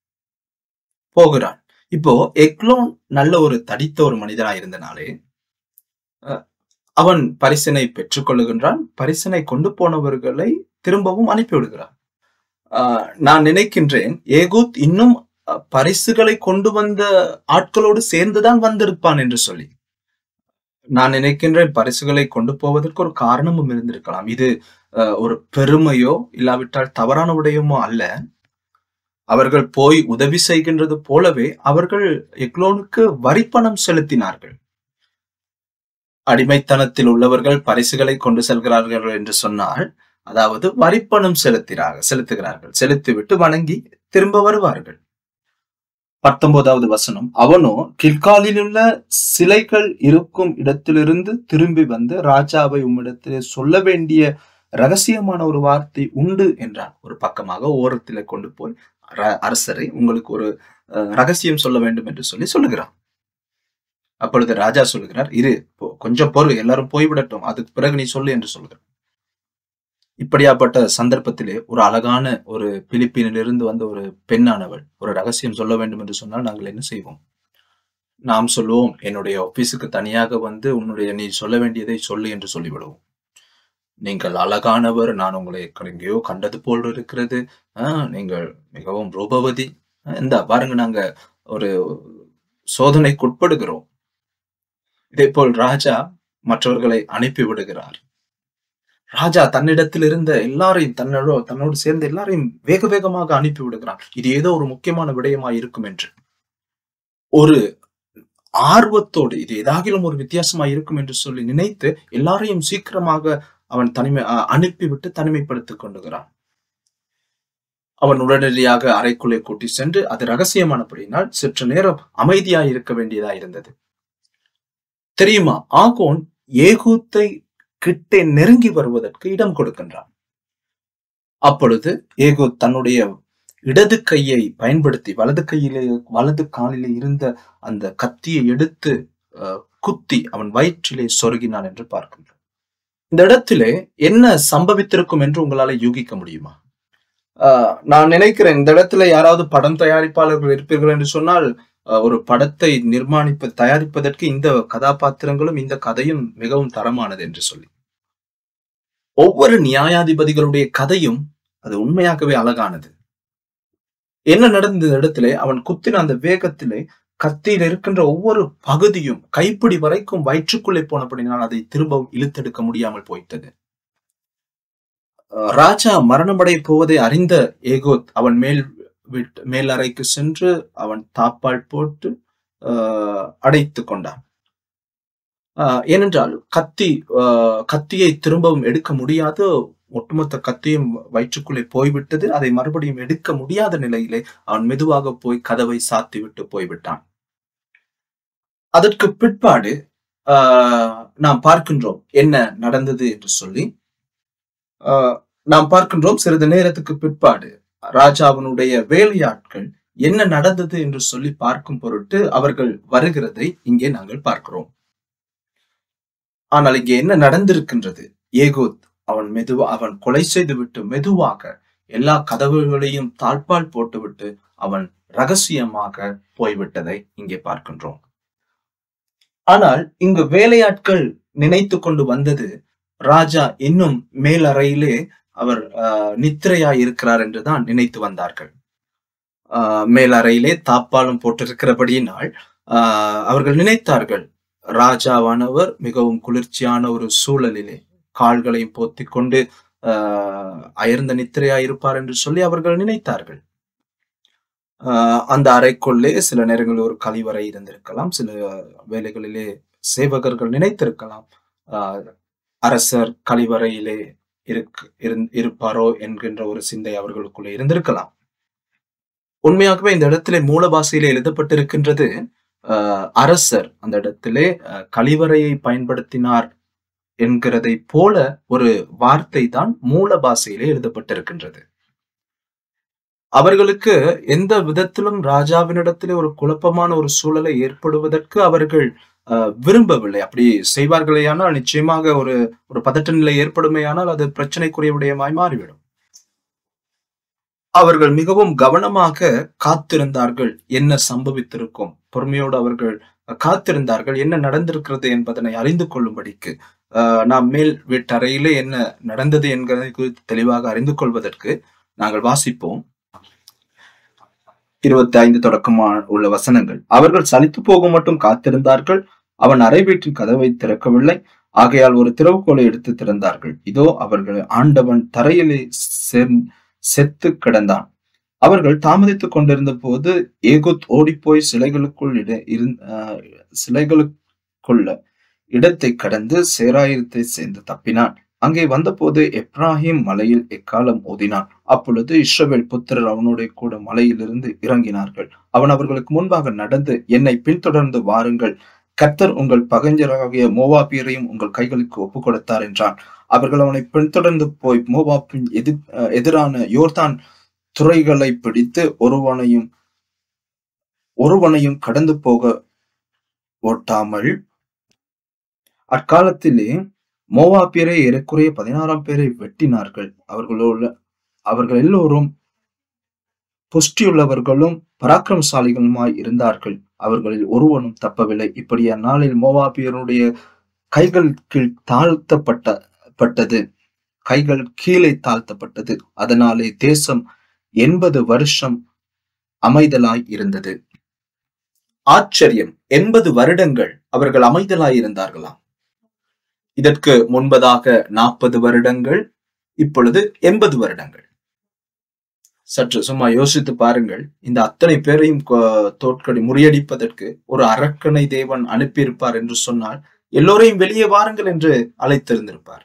போகிறான் இப்போ எக்லோன் நல்ல ஒரு தடித்த ஒரு மனிதனா இருந்தனாலே அஹ், அவன் பரிசினை பெற்றுக்கொள்ளுகின்றான் பரிசினை கொண்டு போனவர்களை திரும்பவும் அனுப்பிவிடுகிறான் ஆஹ் நான் நினைக்கின்றேன் ஏகூத் இன்னும் அஹ், பரிசுகளை கொண்டு வந்த ஆட்களோடு சேர்ந்துதான் வந்திருப்பான் என்று சொல்லி நான் நினைக்கின்றேன் பரிசுகளை கொண்டு போவதற்கு ஒரு காரணமும் இருந்திருக்கலாம் இது அஹ், ஒரு பெருமையோ இல்லாவிட்டால் தவறான விடயமோ அல்ல அவர்கள் போய் உதவி செய்கின்றது போலவே அவர்கள் எக்லோனுக்கு வரிப்பணம் செலுத்தினார்கள் அடிமைத்தனத்தில் உள்ளவர்கள் பரிசுகளை கொண்டு செல்கிறார்கள் என்று சொன்னால் அதாவது வரிப்பணம் செலுத்துகிறார்கள் செலுத்துகிறார்கள் செலுத்திவிட்டு வணங்கி திரும்ப வருவார்கள் பத்தொன்பதாவது வசனம் அவனோ கில்காலில் உள்ள சிலைகள் இருக்கும் இடத்திலிருந்து திரும்பி வந்து ராஜாவை உம்மிடத்திலே சொல்ல வேண்டிய ரகசியமான ஒரு வார்த்தை உண்டு என்றான் ஒரு பக்கமாக ஓரத்திலே கொண்டு போய் ர- அரசரை உங்களுக்கு ஒரு அஹ், ரகசியம் சொல்ல வேண்டும் என்று சொல்லி சொல்லுகிறான் அப்பொழுது ராஜா சொல்லுகிறார் இரு போ- கொஞ்சம் பொறு எல்லாரும் போய்விடட்டும் அதுக்கு பிறகு நீ சொல்லு என்று சொல்கிறார் இப்படியாப்பட்ட சந்தர்ப்பத்திலே ஒரு அழகான ஒரு பிலிப்பீனிலிருந்து வந்த ஒரு பெண்ணானவள் ஒரு ரகசியம் சொல்ல வேண்டும் என்று சொன்னால் நாங்கள் என்ன செய்வோம் நாம் சொல்லுவோம் என்னுடைய ஆபீஸுக்கு தனியாக வந்து உன்னுடைய நீ சொல்ல வேண்டியதை சொல்லு என்று சொல்லிவிடுவோம் நீங்கள் அழகானவர் நான் உங்களை எங்கேயோ கண்டது போல் இருக்கிறது ஆஹ் நீங்கள் மிகவும் ரூபவதி ஆஹ் இந்தா பாருங்க நாங்க ஒரு சோதனைக்கு உட்படுகிறோம் இதே போல் ராஜா மற்றவர்களை அனுப்பி விடுகிறார் ராஜா தன்னிடத்தில் இருந்த எல்லாரையும் தன்னோட தன்னோடு சேர்ந்த எல்லாரையும் வேக வேகமாக அனுப்பி விடுகிறான் இது ஏதோ ஒரு முக்கியமான விடயமா இருக்கும் என்று ஒரு ஆர்வத்தோடு இது ஏதாகிலும் ஒரு வித்தியாசமா இருக்கும் என்று சொல்லி நினைத்து எல்லாரையும் சீக்கிரமாக அவன் தனிமை அஹ், அனுப்பிவிட்டு தனிமைப்படுத்திக் கொண்டுகிறான் அவன் உடனடியாக அறைக்குள்ளே கூட்டி சென்று அது ரகசியமானபடியினால் சற்று நேரம் அமைதியாய் இருக்க வேண்டியதா இருந்தது தெரியுமா ஆகோன் ஏகூத்தை கிட்டே நெருங்கி வருவதற்கு இடம் கொடுக்கின்றான் அப்பொழுது ஏகோ தன்னுடைய இடது கையை பயன்படுத்தி வலது கையிலே வலது காலிலே இருந்த அந்த கத்தியை எடுத்து அஹ், குத்தி அவன் வயிற்றிலே சொருகினான் என்று பார்க்கின்றோம் இந்த இடத்திலே என்ன சம்பவித்திருக்கும் என்று உங்களால யூகிக்க முடியுமா ஆஹ் நான் நினைக்கிறேன் இந்த இடத்துல யாராவது படம் தயாரிப்பாளர்கள் இருப்பீர்கள் என்று சொன்னால் ஆஹ் ஒரு படத்தை நிர்மாணிப்ப தயாரிப்பதற்கு இந்த கதாபாத்திரங்களும் இந்த கதையும் மிகவும் தரமானது என்று சொல்லி ஒவ்வொரு நியாயாதிபதிகளுடைய கதையும் அது உண்மையாகவே அழகானது என்ன நடந்த இந்த இடத்திலே அவன் குத்தின அந்த வேகத்திலே கத்தியில் இருக்கின்ற ஒவ்வொரு பகுதியும் கைப்பிடி வரைக்கும் வயிற்றுக்குள்ளே போனபடினால் அதை திரும்பவும் இழுத்தெடுக்க முடியாமல் போயிட்டது அஹ் ராஜா மரணமடைய போவதை அறிந்த ஏகோத் அவன் மேல் விட்டு மேல் அறைக்கு சென்று அவன் தாப்பால் போட்டு ஆஹ் அடைத்து கொண்டான் ஆஹ் ஏனென்றால் கத்தி ஆஹ் கத்தியை திரும்பவும் எடுக்க முடியாது ஒட்டுமொத்த கத்தியும் வயிற்றுக்குள்ளே போய்விட்டது அதை மறுபடியும் எடுக்க முடியாத நிலையிலே அவன் மெதுவாக போய் கதவை சாத்தி விட்டு போய்விட்டான் அதற்கு பிற்பாடு ஆஹ் நாம் பார்க்கின்றோம் என்ன நடந்தது என்று சொல்லி ஆஹ் நாம் பார்க்கின்றோம் சிறிது நேரத்துக்கு பிற்பாடு ராஜாவினுடைய வேலையாட்கள் என்ன நடந்தது என்று சொல்லி பார்க்கும் பொருட்டு அவர்கள் வருகிறதை இங்கே நாங்கள் பார்க்கிறோம் ஆனால் இங்கே என்ன நடந்திருக்கின்றது ஏகோத் அவன் மெதுவா அவன் கொலை செய்துவிட்டு மெதுவாக எல்லா கதவுகளையும் தாழ்பால் போட்டுவிட்டு அவன் ரகசியமாக போய்விட்டதை இங்கே பார்க்கின்றோம் ஆனால் இங்கு வேலையாட்கள் நினைத்து கொண்டு வந்தது ராஜா இன்னும் மேலறையிலே அவர் ஆஹ், நித்திரையாய் இருக்கிறார் என்றுதான் நினைத்து வந்தார்கள் ஆஹ், மேலறையிலே தாப்பாலும் போட்டிருக்கிறபடியினால் ஆஹ், அவர்கள் நினைத்தார்கள் ராஜாவானவர் மிகவும் குளிர்ச்சியான ஒரு சூழலிலே கால்களையும் போத்திக் கொண்டு ஆஹ், அயர்ந்த நித்திரையாய் இருப்பார் என்று சொல்லி அவர்கள் நினைத்தார்கள் ஆஹ், அந்த அறைக்குள்ளே சில நேரங்களில் ஒரு கழிவறை இருந்திருக்கலாம் சில வேளைகளிலே சேவகர்கள் நினைத்திருக்கலாம் ஆஹ், அரசர் கழிவறையிலே இருக்கு இருந்- இருப்பாரோ என்கின்ற ஒரு சிந்தை அவர்களுக்குள்ளே இருந்திருக்கலாம் உண்மையாகவே இந்த இடத்திலே மூல பாஷையிலே எழுதப்பட்டிருக்கின்றது ஆஹ், அரசர் அந்த இடத்திலே ஆஹ், கழிவறையை பயன்படுத்தினார் என்கிறதை போல ஒரு வார்த்தை தான் மூல பாஷையிலே எழுதப்பட்டிருக்கின்றது அவர்களுக்கு எந்த விதத்திலும் ராஜாவினிடத்திலே ஒரு குழப்பமான ஒரு சூழலை ஏற்படுவதற்கு அவர்கள் ஆஹ், விரும்பவில்லை அப்படி செய்வார்களேயானால் நிச்சயமாக ஒரு ஒரு பதட்ட நிலை ஏற்படுமேயானால் அது பிரச்சனைக்குரிய விடயமாய் மாறிவிடும் அவர்கள் மிகவும் கவனமாக காத்திருந்தார்கள் என்ன சம்பவித்திருக்கும் பொறுமையோடு அவர்கள் காத்திருந்தார்கள் என்ன நடந்திருக்கிறது என்பதனை அறிந்து கொள்ளும்படிக்கு ஆஹ், நாம் மேல் வீட்டறையிலே என்ன நடந்தது என்கிறதை குறித்து தெளிவாக அறிந்து கொள்வதற்கு நாங்கள் வாசிப்போம் இருபத்தி ஐந்து தொடக்கமா உள்ள வசனங்கள் அவர்கள் சலித்து போகும் மட்டும் காத்திருந்தார்கள் அவன் அறை வீட்டின் கதவை திறக்கவில்லை ஆகையால் ஒரு திறவுகோலை எடுத்து திறந்தார்கள் இதோ அவர்கள் ஆண்டவன் தரையிலே செர்- செத்து கிடந்தான் அவர்கள் தாமதித்துக் கொண்டிருந்த போது ஏகுத் ஓடிப்போய் சிலைகளுக்குள் இட இருந்- ஆஹ் சிலைகளுக்குள்ள இடத்தை கடந்து சேராயிரத்தை சேர்ந்து தப்பினான் அங்கே வந்தபோது எப்ராஹிம் மலையில் எக்காலம் ஓதினான் அப்பொழுது இஸ்ரவேல் புத்திரர் அவனோட கூட மலையிலிருந்து இறங்கினார்கள் அவன் அவர்களுக்கு முன்பாக நடந்து என்னை பின்தொடர்ந்து வாருங்கள் கர்த்தர் உங்கள் பகைஞராகிய மோவாபியரையும் உங்கள் கைகளுக்கு ஒப்புக் கொடுத்தார் என்றான் அவர்கள் அவனை பின்தொடர்ந்து போய் மோவாப்பின் எதிர் அஹ் எதிரான யோர்தான் துறைகளை பிடித்து ஒருவனையும் ஒருவனையும் கடந்து போக ஓட்டாமல் அக்காலத்திலே மோவாப்பியரை ஏறக்குறைய பதினாறாம் பேரை வெட்டினார்கள் அவர்களோட அவர்கள் எல்லோரும் புஷ்டியுள்ளவர்களும் பராக்கிரமசாலிகளுமாய் இருந்தார்கள் அவர்களில் ஒருவனும் தப்பவில்லை இப்படி அந்நாளில் மோவாபியருடைய கைகள் கீழ் தாழ்த்தப்பட்ட பட்டது கைகள் கீழே தாழ்த்தப்பட்டது அதனாலே தேசம் எண்பது வருஷம் அமைதலாய் இருந்தது ஆச்சரியம் எண்பது வருடங்கள் அவர்கள் அமைதலாய் இருந்தார்களாம் இதற்கு முன்பதாக நாற்பது வருடங்கள் இப்பொழுது எண்பது வருடங்கள் சற்று சும்மா யோசித்து பாருங்கள் இந்த அத்தனை பேரையும் கொ- தோற்கடி முறியடிப்பதற்கு ஒரு அரக்கனை தேவன் அனுப்பியிருப்பார் என்று சொன்னால் எல்லோரையும் வெளியே வாருங்கள் என்று அழைத்திருந்திருப்பார்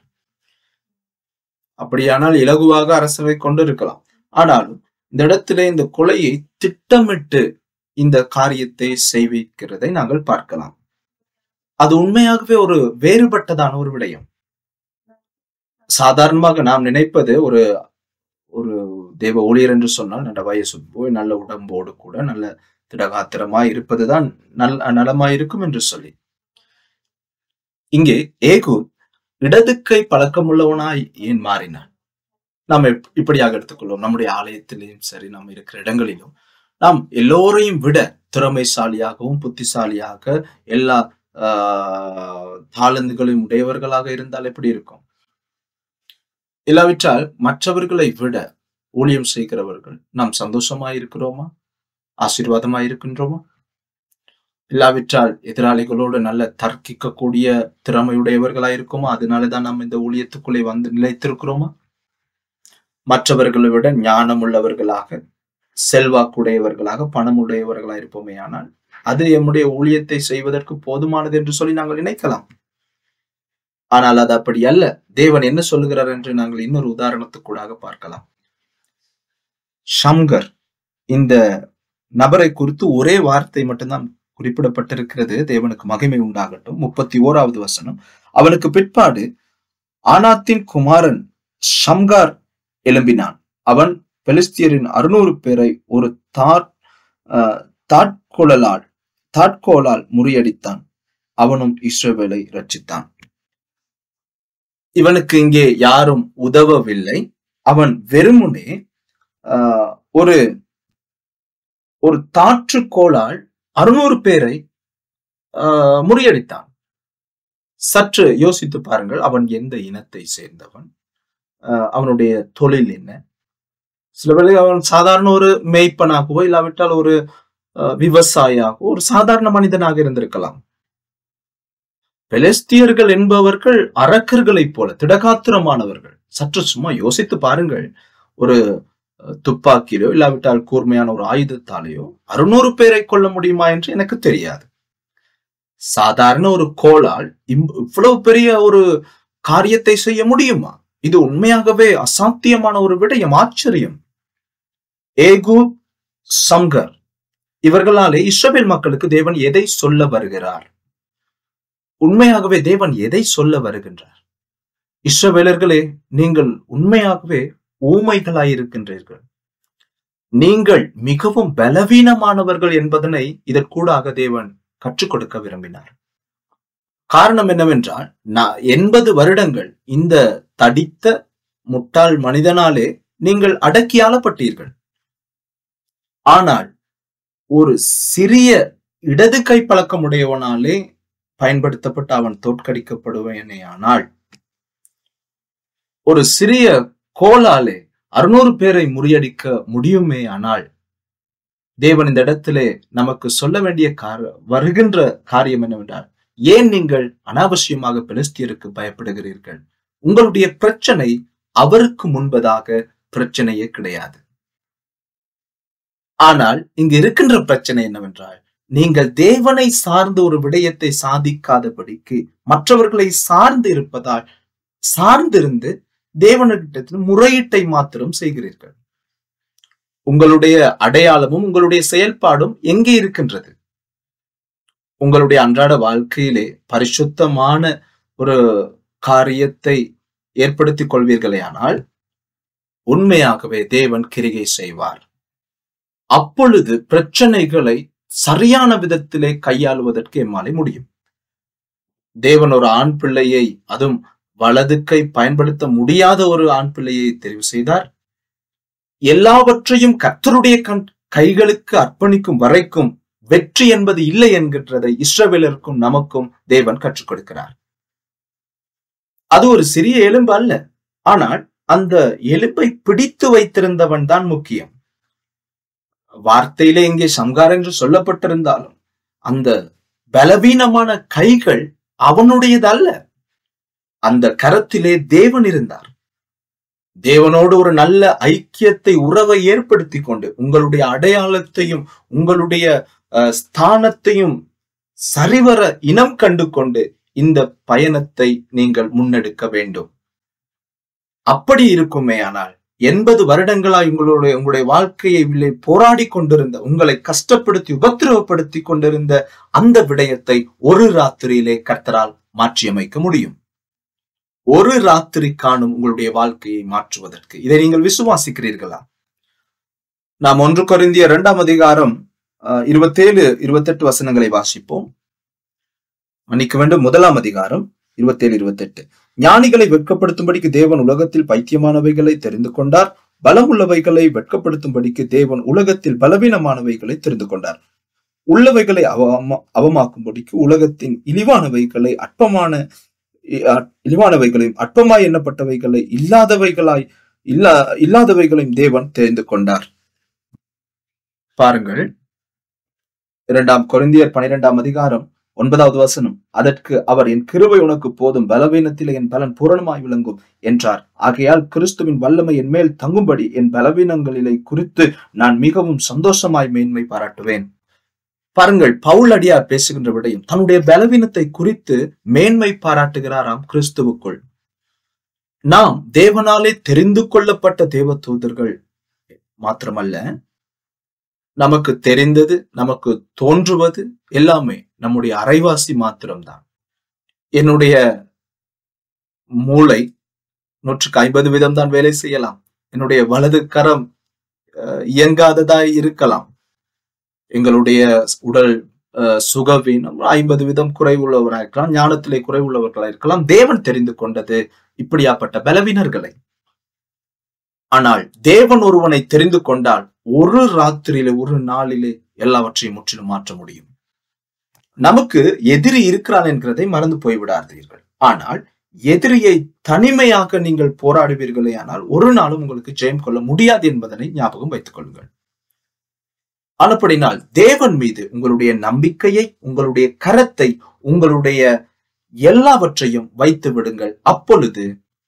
அப்படியானால் இலகுவாக அரசவை கொண்டிருக்கலாம் ஆனாலும் இந்த இடத்திலே இந்த கொலையை திட்டமிட்டு இந்த காரியத்தை செய்விக்கிறதை நாங்கள் பார்க்கலாம் அது உண்மையாகவே ஒரு வேறுபட்டதான ஒரு விடயம் சாதாரணமாக நாம் நினைப்பது ஒரு ஒரு தேவ ஊழியர் என்று சொன்னால் நல்ல வயசு போய் நல்ல உடம்போடு கூட நல்ல திடகாத்திரமாய் இருப்பதுதான் நல் நலமாய் இருக்கும் என்று சொல்லி இங்கே ஏகு இடது கை பழக்கமுள்ளவனாய் ஏன் மாறினான் நாம் இப்- இப்படியாக எடுத்துக்கொள்வோம் நம்முடைய ஆலயத்திலேயும் சரி நாம் இருக்கிற இடங்களிலும் நாம் எல்லோரையும் விட திறமைசாலியாகவும் புத்திசாலியாக எல்லா ஆஹ் தாளந்துகளையும் உடையவர்களாக இருந்தால் எப்படி இருக்கும் இல்லாவிட்டால் மற்றவர்களை விட ஊழியம் செய்கிறவர்கள் நாம் சந்தோஷமாய் இருக்கிறோமா ஆசீர்வாதமாய் இருக்கின்றோமா இல்லாவிட்டால் எதிராளிகளோடு நல்ல தர்க்கிக்கக்கூடிய திறமையுடையவர்களாய் இருக்குமா அதனாலதான் நாம் இந்த ஊழியத்துக்குள்ளே வந்து நிலைத்திருக்கிறோமா மற்றவர்களை விட ஞானம் உள்ளவர்களாக செல்வாக்குடையவர்களாக பணம் உடையவர்களாக இருப்போமே ஆனால் அது எம்முடைய ஊழியத்தை செய்வதற்கு போதுமானது என்று சொல்லி நாங்கள் நினைக்கலாம் ஆனால் அது அப்படி அல்ல தேவன் என்ன சொல்லுகிறார் என்று நாங்கள் இன்னொரு உதாரணத்துக்கூடாக பார்க்கலாம் ஷம்கர் இந்த நபரை குறித்து ஒரே வார்த்தை மட்டும்தான் குறிப்பிடப்பட்டிருக்கிறது தேவனுக்கு மகிமை உண்டாகட்டும் முப்பத்தி ஓராவது வசனம் அவனுக்கு பிற்பாடு ஆனாத்தின் குமாரன் ஷம்கார் எழும்பினான் அவன் பெலிஸ்தியரின் அறுநூறு பேரை ஒரு தாட் ஆஹ், தாட்கோளால் தாட்கோளால் முறியடித்தான் அவனும் இஸ்ரவேலை ரட்சித்தான் இவனுக்கு இங்கே யாரும் உதவவில்லை அவன் வெறுமுனே ஆஹ், ஒரு ஒரு தாற்றுக்கோளால் அறுநூறு பேரை ஆஹ், முறியடித்தான் சற்று யோசித்து பாருங்கள் அவன் எந்த இனத்தை சேர்ந்தவன் ஆஹ், அவனுடைய தொழில் என்ன சில வேளை அவன் சாதாரண ஒரு மேய்ப்பனாகவோ இல்லாவிட்டால் ஒரு ஆஹ், விவசாயியாகவோ ஒரு சாதாரண மனிதனாக இருந்திருக்கலாம் பெலஸ்தியர்கள் என்பவர்கள் அரக்கர்களைப் போல திடகாத்திரமானவர்கள் சற்று சும்மா யோசித்து பாருங்கள் ஒரு அஹ், துப்பாக்கியிலோ இல்லாவிட்டால் கூர்மையான ஒரு ஆயுதத்தாலேயோ அறுநூறு பேரை கொல்ல முடியுமா என்று எனக்கு தெரியாது சாதாரண ஒரு கோளால் இம்- இவ்வளவு பெரிய ஒரு காரியத்தை செய்ய முடியுமா இது உண்மையாகவே அசாத்தியமான ஒரு விடயம் ஆச்சரியம் ஏகு சங்கர் இவர்களாலே இஸ்ரவேல் மக்களுக்கு தேவன் எதை சொல்ல வருகிறார் உண்மையாகவே தேவன் எதை சொல்ல வருகின்றார் இஸ்ரவேலர்களே நீங்கள் உண்மையாகவே ஊமைகளாயிருக்கின்றீர்கள் நீங்கள் மிகவும் பலவீனமானவர்கள் என்பதனை இதற்கூடாக தேவன் கற்றுக் கொடுக்க விரும்பினார் காரணம் என்னவென்றால் நான் எண்பது வருடங்கள் இந்த தடித்த முட்டாள் மனிதனாலே நீங்கள் அடக்கி ஆளப்பட்டீர்கள் ஆனால் ஒரு சிறிய இடது கை பழக்கமுடையவனாலே பயன்படுத்தப்பட்டு அவன் தோற்கடிக்கப்படுவேனேயானால் ஒரு சிறிய கோலாலே அறுநூறு பேரை முறியடிக்க முடியுமே ஆனால் தேவன் இந்த இடத்திலே நமக்கு சொல்ல வேண்டிய கார வருகின்ற காரியம் என்னவென்றால் ஏன் நீங்கள் அனாவசியமாக பெலிஸ்தியருக்கு பயப்படுகிறீர்கள் உங்களுடைய பிரச்சனை அவருக்கு முன்பதாக பிரச்சனையே கிடையாது ஆனால் இங்கு இருக்கின்ற பிரச்சனை என்னவென்றால் நீங்கள் தேவனை சார்ந்த ஒரு விடயத்தை சாதிக்காதபடிக்கு மற்றவர்களை சார்ந்து இருப்பதால் சார்ந்திருந்து தேவனிடத்தில் முறையீட்டை மாத்திரம் செய்கிறீர்கள் உங்களுடைய அடையாளமும் உங்களுடைய செயல்பாடும் எங்கே இருக்கின்றது உங்களுடைய அன்றாட வாழ்க்கையிலே பரிசுத்தமான ஒரு காரியத்தை ஏற்படுத்திக் கொள்வீர்களேயானால் உண்மையாகவே தேவன் கிரிகை செய்வார் அப்பொழுது பிரச்சனைகளை சரியான விதத்திலே கையாளுவதற்கு எம்மாலே முடியும் தேவன் ஒரு ஆண் பிள்ளையை அதுவும் வலது கை பயன்படுத்த முடியாத ஒரு ஆண் பிள்ளையை தெரிவு செய்தார் எல்லாவற்றையும் கர்த்தருடைய கண் கைகளுக்கு அர்ப்பணிக்கும் வரைக்கும் வெற்றி என்பது இல்லை என்கின்றதை இஸ்ரவேலருக்கும் நமக்கும் தேவன் கற்றுக் கொடுக்கிறார் அது ஒரு சிறிய எலும்பு அல்ல ஆனால் அந்த எலும்பை பிடித்து வைத்திருந்தவன் தான் முக்கியம் வார்த்தையிலே இங்கே சம்கார் என்று சொல்லப்பட்டிருந்தாலும் அந்த பலவீனமான கைகள் அவனுடையது அல்ல அந்த கரத்திலே தேவன் இருந்தார் தேவனோடு ஒரு நல்ல ஐக்கியத்தை உறவை ஏற்படுத்தி கொண்டு உங்களுடைய அடையாளத்தையும் உங்களுடைய அஹ், ஸ்தானத்தையும் சரிவர இனம் கண்டு கொண்டு இந்த பயணத்தை நீங்கள் முன்னெடுக்க வேண்டும் அப்படி இருக்குமே ஆனால் எண்பது வருடங்களாய் உங்களுடைய உங்களுடைய வாழ்க்கையை உள்ளே போராடி கொண்டிருந்த உங்களை கஷ்டப்படுத்தி உபத்திரவப்படுத்தி கொண்டிருந்த அந்த விடயத்தை ஒரு ராத்திரியிலே கர்த்தரால் மாற்றியமைக்க முடியும் ஒரு ராத்திரி காணும் உங்களுடைய வாழ்க்கையை மாற்றுவதற்கு இதை நீங்கள் விசுவாசிக்கிறீர்களா நாம் ஒன்று கொரிந்திய இரண்டாம் அதிகாரம் அஹ், இருபத்தேழு இருபத்தெட்டு வசனங்களை வாசிப்போம் மன்னிக்க வேண்டும் முதலாம் அதிகாரம் இருபத்தேழு இருபத்தெட்டு ஞானிகளை வெட்கப்படுத்தும்படிக்கு தேவன் உலகத்தில் பைத்தியமானவைகளை தெரிந்து கொண்டார் பலமுள்ளவைகளை வெட்கப்படுத்தும்படிக்கு தேவன் உலகத்தில் பலவீனமானவைகளை தெரிந்து கொண்டார் உள்ளவைகளை அவமா அவமாக்கும்படிக்கு உலகத்தின் இழிவானவைகளை அற்பமான இ- அ- இழிவானவைகளையும் அற்பமாய் எண்ணப்பட்டவைகளை இல்லாதவைகளாய் இல்லா இல்லாதவைகளையும் தேவன் தெரிந்து கொண்டார் பாருங்கள் இரண்டாம் கொரிந்தியர் பனிரெண்டாம் அதிகாரம் ஒன்பதாவது வசனம் அதற்கு அவர் என் கிருபை உனக்கு போதும் பலவீனத்திலே என் பலன் பூரணமாய் விளங்கும் என்றார் ஆகையால் கிறிஸ்துவின் வல்லமை என் மேல் தங்கும்படி என் பலவீனங்களிலே குறித்து நான் மிகவும் சந்தோஷமாய் மேன்மை பாராட்டுவேன் பாருங்கள் பவுல் அடியார் பேசுகின்ற விடையும் தன்னுடைய பலவீனத்தை குறித்து மேன்மை பாராட்டுகிறாராம் கிறிஸ்துவுக்குள் நாம் தேவனாலே தெரிந்து கொள்ளப்பட்ட தேவ தூதர்கள் மாத்திரமல்ல நமக்கு தெரிந்தது நமக்கு தோன்றுவது எல்லாமே நம்முடைய அரைவாசி மாத்திரம்தான் என்னுடைய மூளை நூற்றுக்கு ஐம்பது வீதம் தான் வேலை செய்யலாம் என்னுடைய வலது கரம் அஹ், இயங்காததாய் இருக்கலாம் எங்களுடைய உடல் அஹ், சுகவீனம் ஐம்பது விதம் குறைவுள்ளவராக இருக்கலாம் ஞானத்திலே குறைவுள்ளவர்களாக இருக்கலாம் தேவன் தெரிந்து கொண்டது இப்படியாப்பட்ட பலவீனர்களை ஆனால் தேவன் ஒருவனை தெரிந்து கொண்டால் ஒரு ராத்திரியிலே ஒரு நாளிலே எல்லாவற்றையும் முற்றிலும் மாற்ற முடியும் நமக்கு எதிரி இருக்கிறான் என்கிறதை மறந்து போய்விடாதீர்கள் ஆனால் எதிரியை தனிமையாக நீங்கள் போராடுவீர்களே ஆனால் ஒரு நாளும் உங்களுக்கு ஜெயம் கொள்ள முடியாது என்பதனை ஞாபகம் வைத்துக் கொள்ளுங்கள் ஆனப்படினால் தேவன் மீது உங்களுடைய நம்பிக்கையை உங்களுடைய கரத்தை உங்களுடைய எல்லாவற்றையும் வைத்து விடுங்கள் அப்பொழுது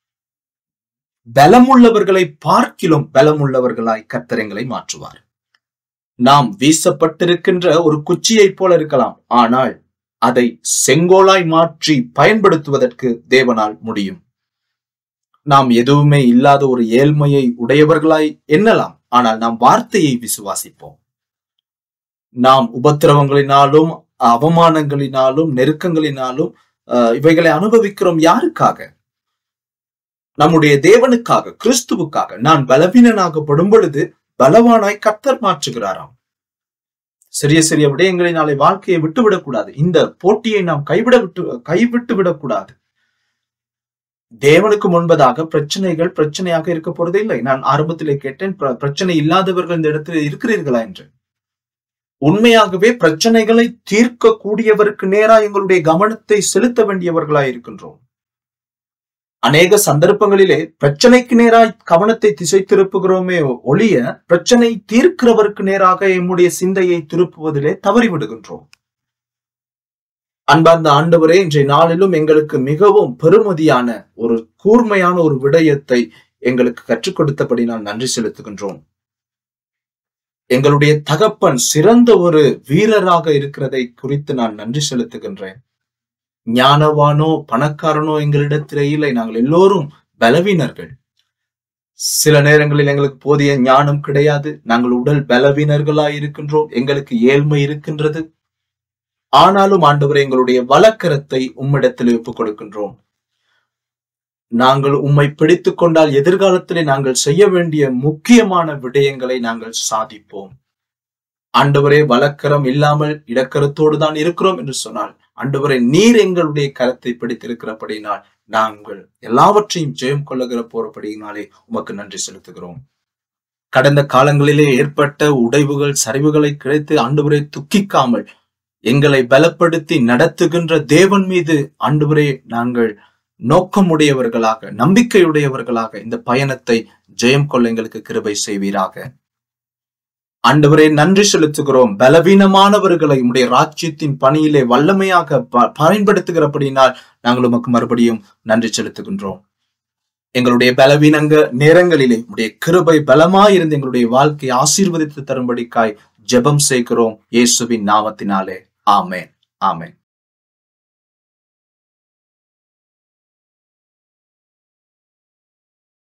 பலமுள்ளவர்களை பார்க்கிலும் பலமுள்ளவர்களாய் கர்த்தரங்களை மாற்றுவார் நாம் வீசப்பட்டிருக்கின்ற ஒரு குச்சியைப் போல இருக்கலாம் ஆனால் அதை செங்கோலாய் மாற்றி பயன்படுத்துவதற்கு தேவனால் முடியும் நாம் எதுவுமே இல்லாத ஒரு ஏழ்மையை உடையவர்களாய் எண்ணலாம் ஆனால் நாம் வார்த்தையை விசுவாசிப்போம் நாம் உபத்திரவங்களினாலும் அவமானங்களினாலும் நெருக்கங்களினாலும் அஹ், இவைகளை அனுபவிக்கிறோம் யாருக்காக நம்முடைய தேவனுக்காக கிறிஸ்துவுக்காக நான் பலவீனனாகப்படும் பொழுது பலவானாய் கர்த்தர் மாற்றுகிறாராம் சிறிய சிறிய விடயங்களினாலே வாழ்க்கையை விட்டுவிடக் கூடாது இந்த போட்டியை நாம் கைவிட விட்டு கைவிட்டு விடக்கூடாது தேவனுக்கு முன்பதாக பிரச்சனைகள் பிரச்சனையாக இருக்க போறதே இல்லை நான் ஆரம்பத்திலே கேட்டேன் பிர- பிரச்சனை இல்லாதவர்கள் இந்த இடத்துல இருக்கிறீர்களா என்று உண்மையாகவே பிரச்சனைகளை தீர்க்க கூடியவருக்கு நேரா எங்களுடைய கவனத்தை செலுத்த வேண்டியவர்களாய் இருக்கின்றோம் அநேக சந்தர்ப்பங்களிலே பிரச்சனைக்கு நேராய் கவனத்தை திசை திருப்புகிறோமே ஒழிய பிரச்சனை தீர்க்கிறவருக்கு நேராக எம்முடைய சிந்தையை திருப்புவதிலே தவறிவிடுகின்றோம் அன்பார்ந்த ஆண்டவரே இன்றைய நாளிலும் எங்களுக்கு மிகவும் பெருமதியான ஒரு கூர்மையான ஒரு விடயத்தை எங்களுக்கு கற்றுக் கொடுத்தபடி நான் நன்றி செலுத்துகின்றோம் எங்களுடைய தகப்பன் சிறந்த ஒரு வீரராக இருக்கிறதை குறித்து நான் நன்றி செலுத்துகின்றேன் ஞானவானோ பணக்காரனோ எங்களிடத்திலே இல்லை நாங்கள் எல்லோரும் பலவீனர்கள் சில நேரங்களில் எங்களுக்கு போதிய ஞானம் கிடையாது நாங்கள் உடல் பலவீனர்களாய் இருக்கின்றோம் எங்களுக்கு ஏழ்மை இருக்கின்றது ஆனாலும் ஆண்டவரே எங்களுடைய வழக்கரத்தை உம்மிடத்தில் ஒப்புக் கொடுக்கின்றோம் நாங்கள் உம்மை பிடித்துக் கொண்டால் எதிர்காலத்திலே நாங்கள் செய்ய வேண்டிய முக்கியமான விடயங்களை நாங்கள் சாதிப்போம் ஆண்டவரே வழக்கரம் இல்லாமல் இடக்கரத்தோடு தான் இருக்கிறோம் என்று சொன்னால் ஆண்டவரே நீர் எங்களுடைய கரத்தை பிடித்திருக்கிறபடினால் நாங்கள் எல்லாவற்றையும் ஜெயம் கொள்ளுகிற போறபடியினாலே உமக்கு நன்றி செலுத்துகிறோம் கடந்த காலங்களிலே ஏற்பட்ட உடைவுகள் சரிவுகளை கிடைத்து ஆண்டவரை துக்கிக்காமல் எங்களை பலப்படுத்தி நடத்துகின்ற தேவன் மீது ஆண்டவரே நாங்கள் நோக்கமுடையவர்களாக நம்பிக்கையுடையவர்களாக இந்த பயணத்தை ஜெயம் கொள்ள எங்களுக்கு கிருபை செய்வீராக ஆண்டவரே நன்றி செலுத்துகிறோம் பலவீனமானவர்களை உடைய ராஜ்யத்தின் பணியிலே வல்லமையாக ப- பயன்படுத்துகிறபடினால் நாங்கள் உமக்கு மறுபடியும் நன்றி செலுத்துகின்றோம் எங்களுடைய பலவீனங்க நேரங்களிலே உடைய கிருபை பலமாயிருந்து எங்களுடைய வாழ்க்கையை ஆசீர்வதித்து தரும்படிக்காய் ஜெபம் செய்கிறோம் இயேசுவின் நாமத்தினாலே ஆமென் ஆமென்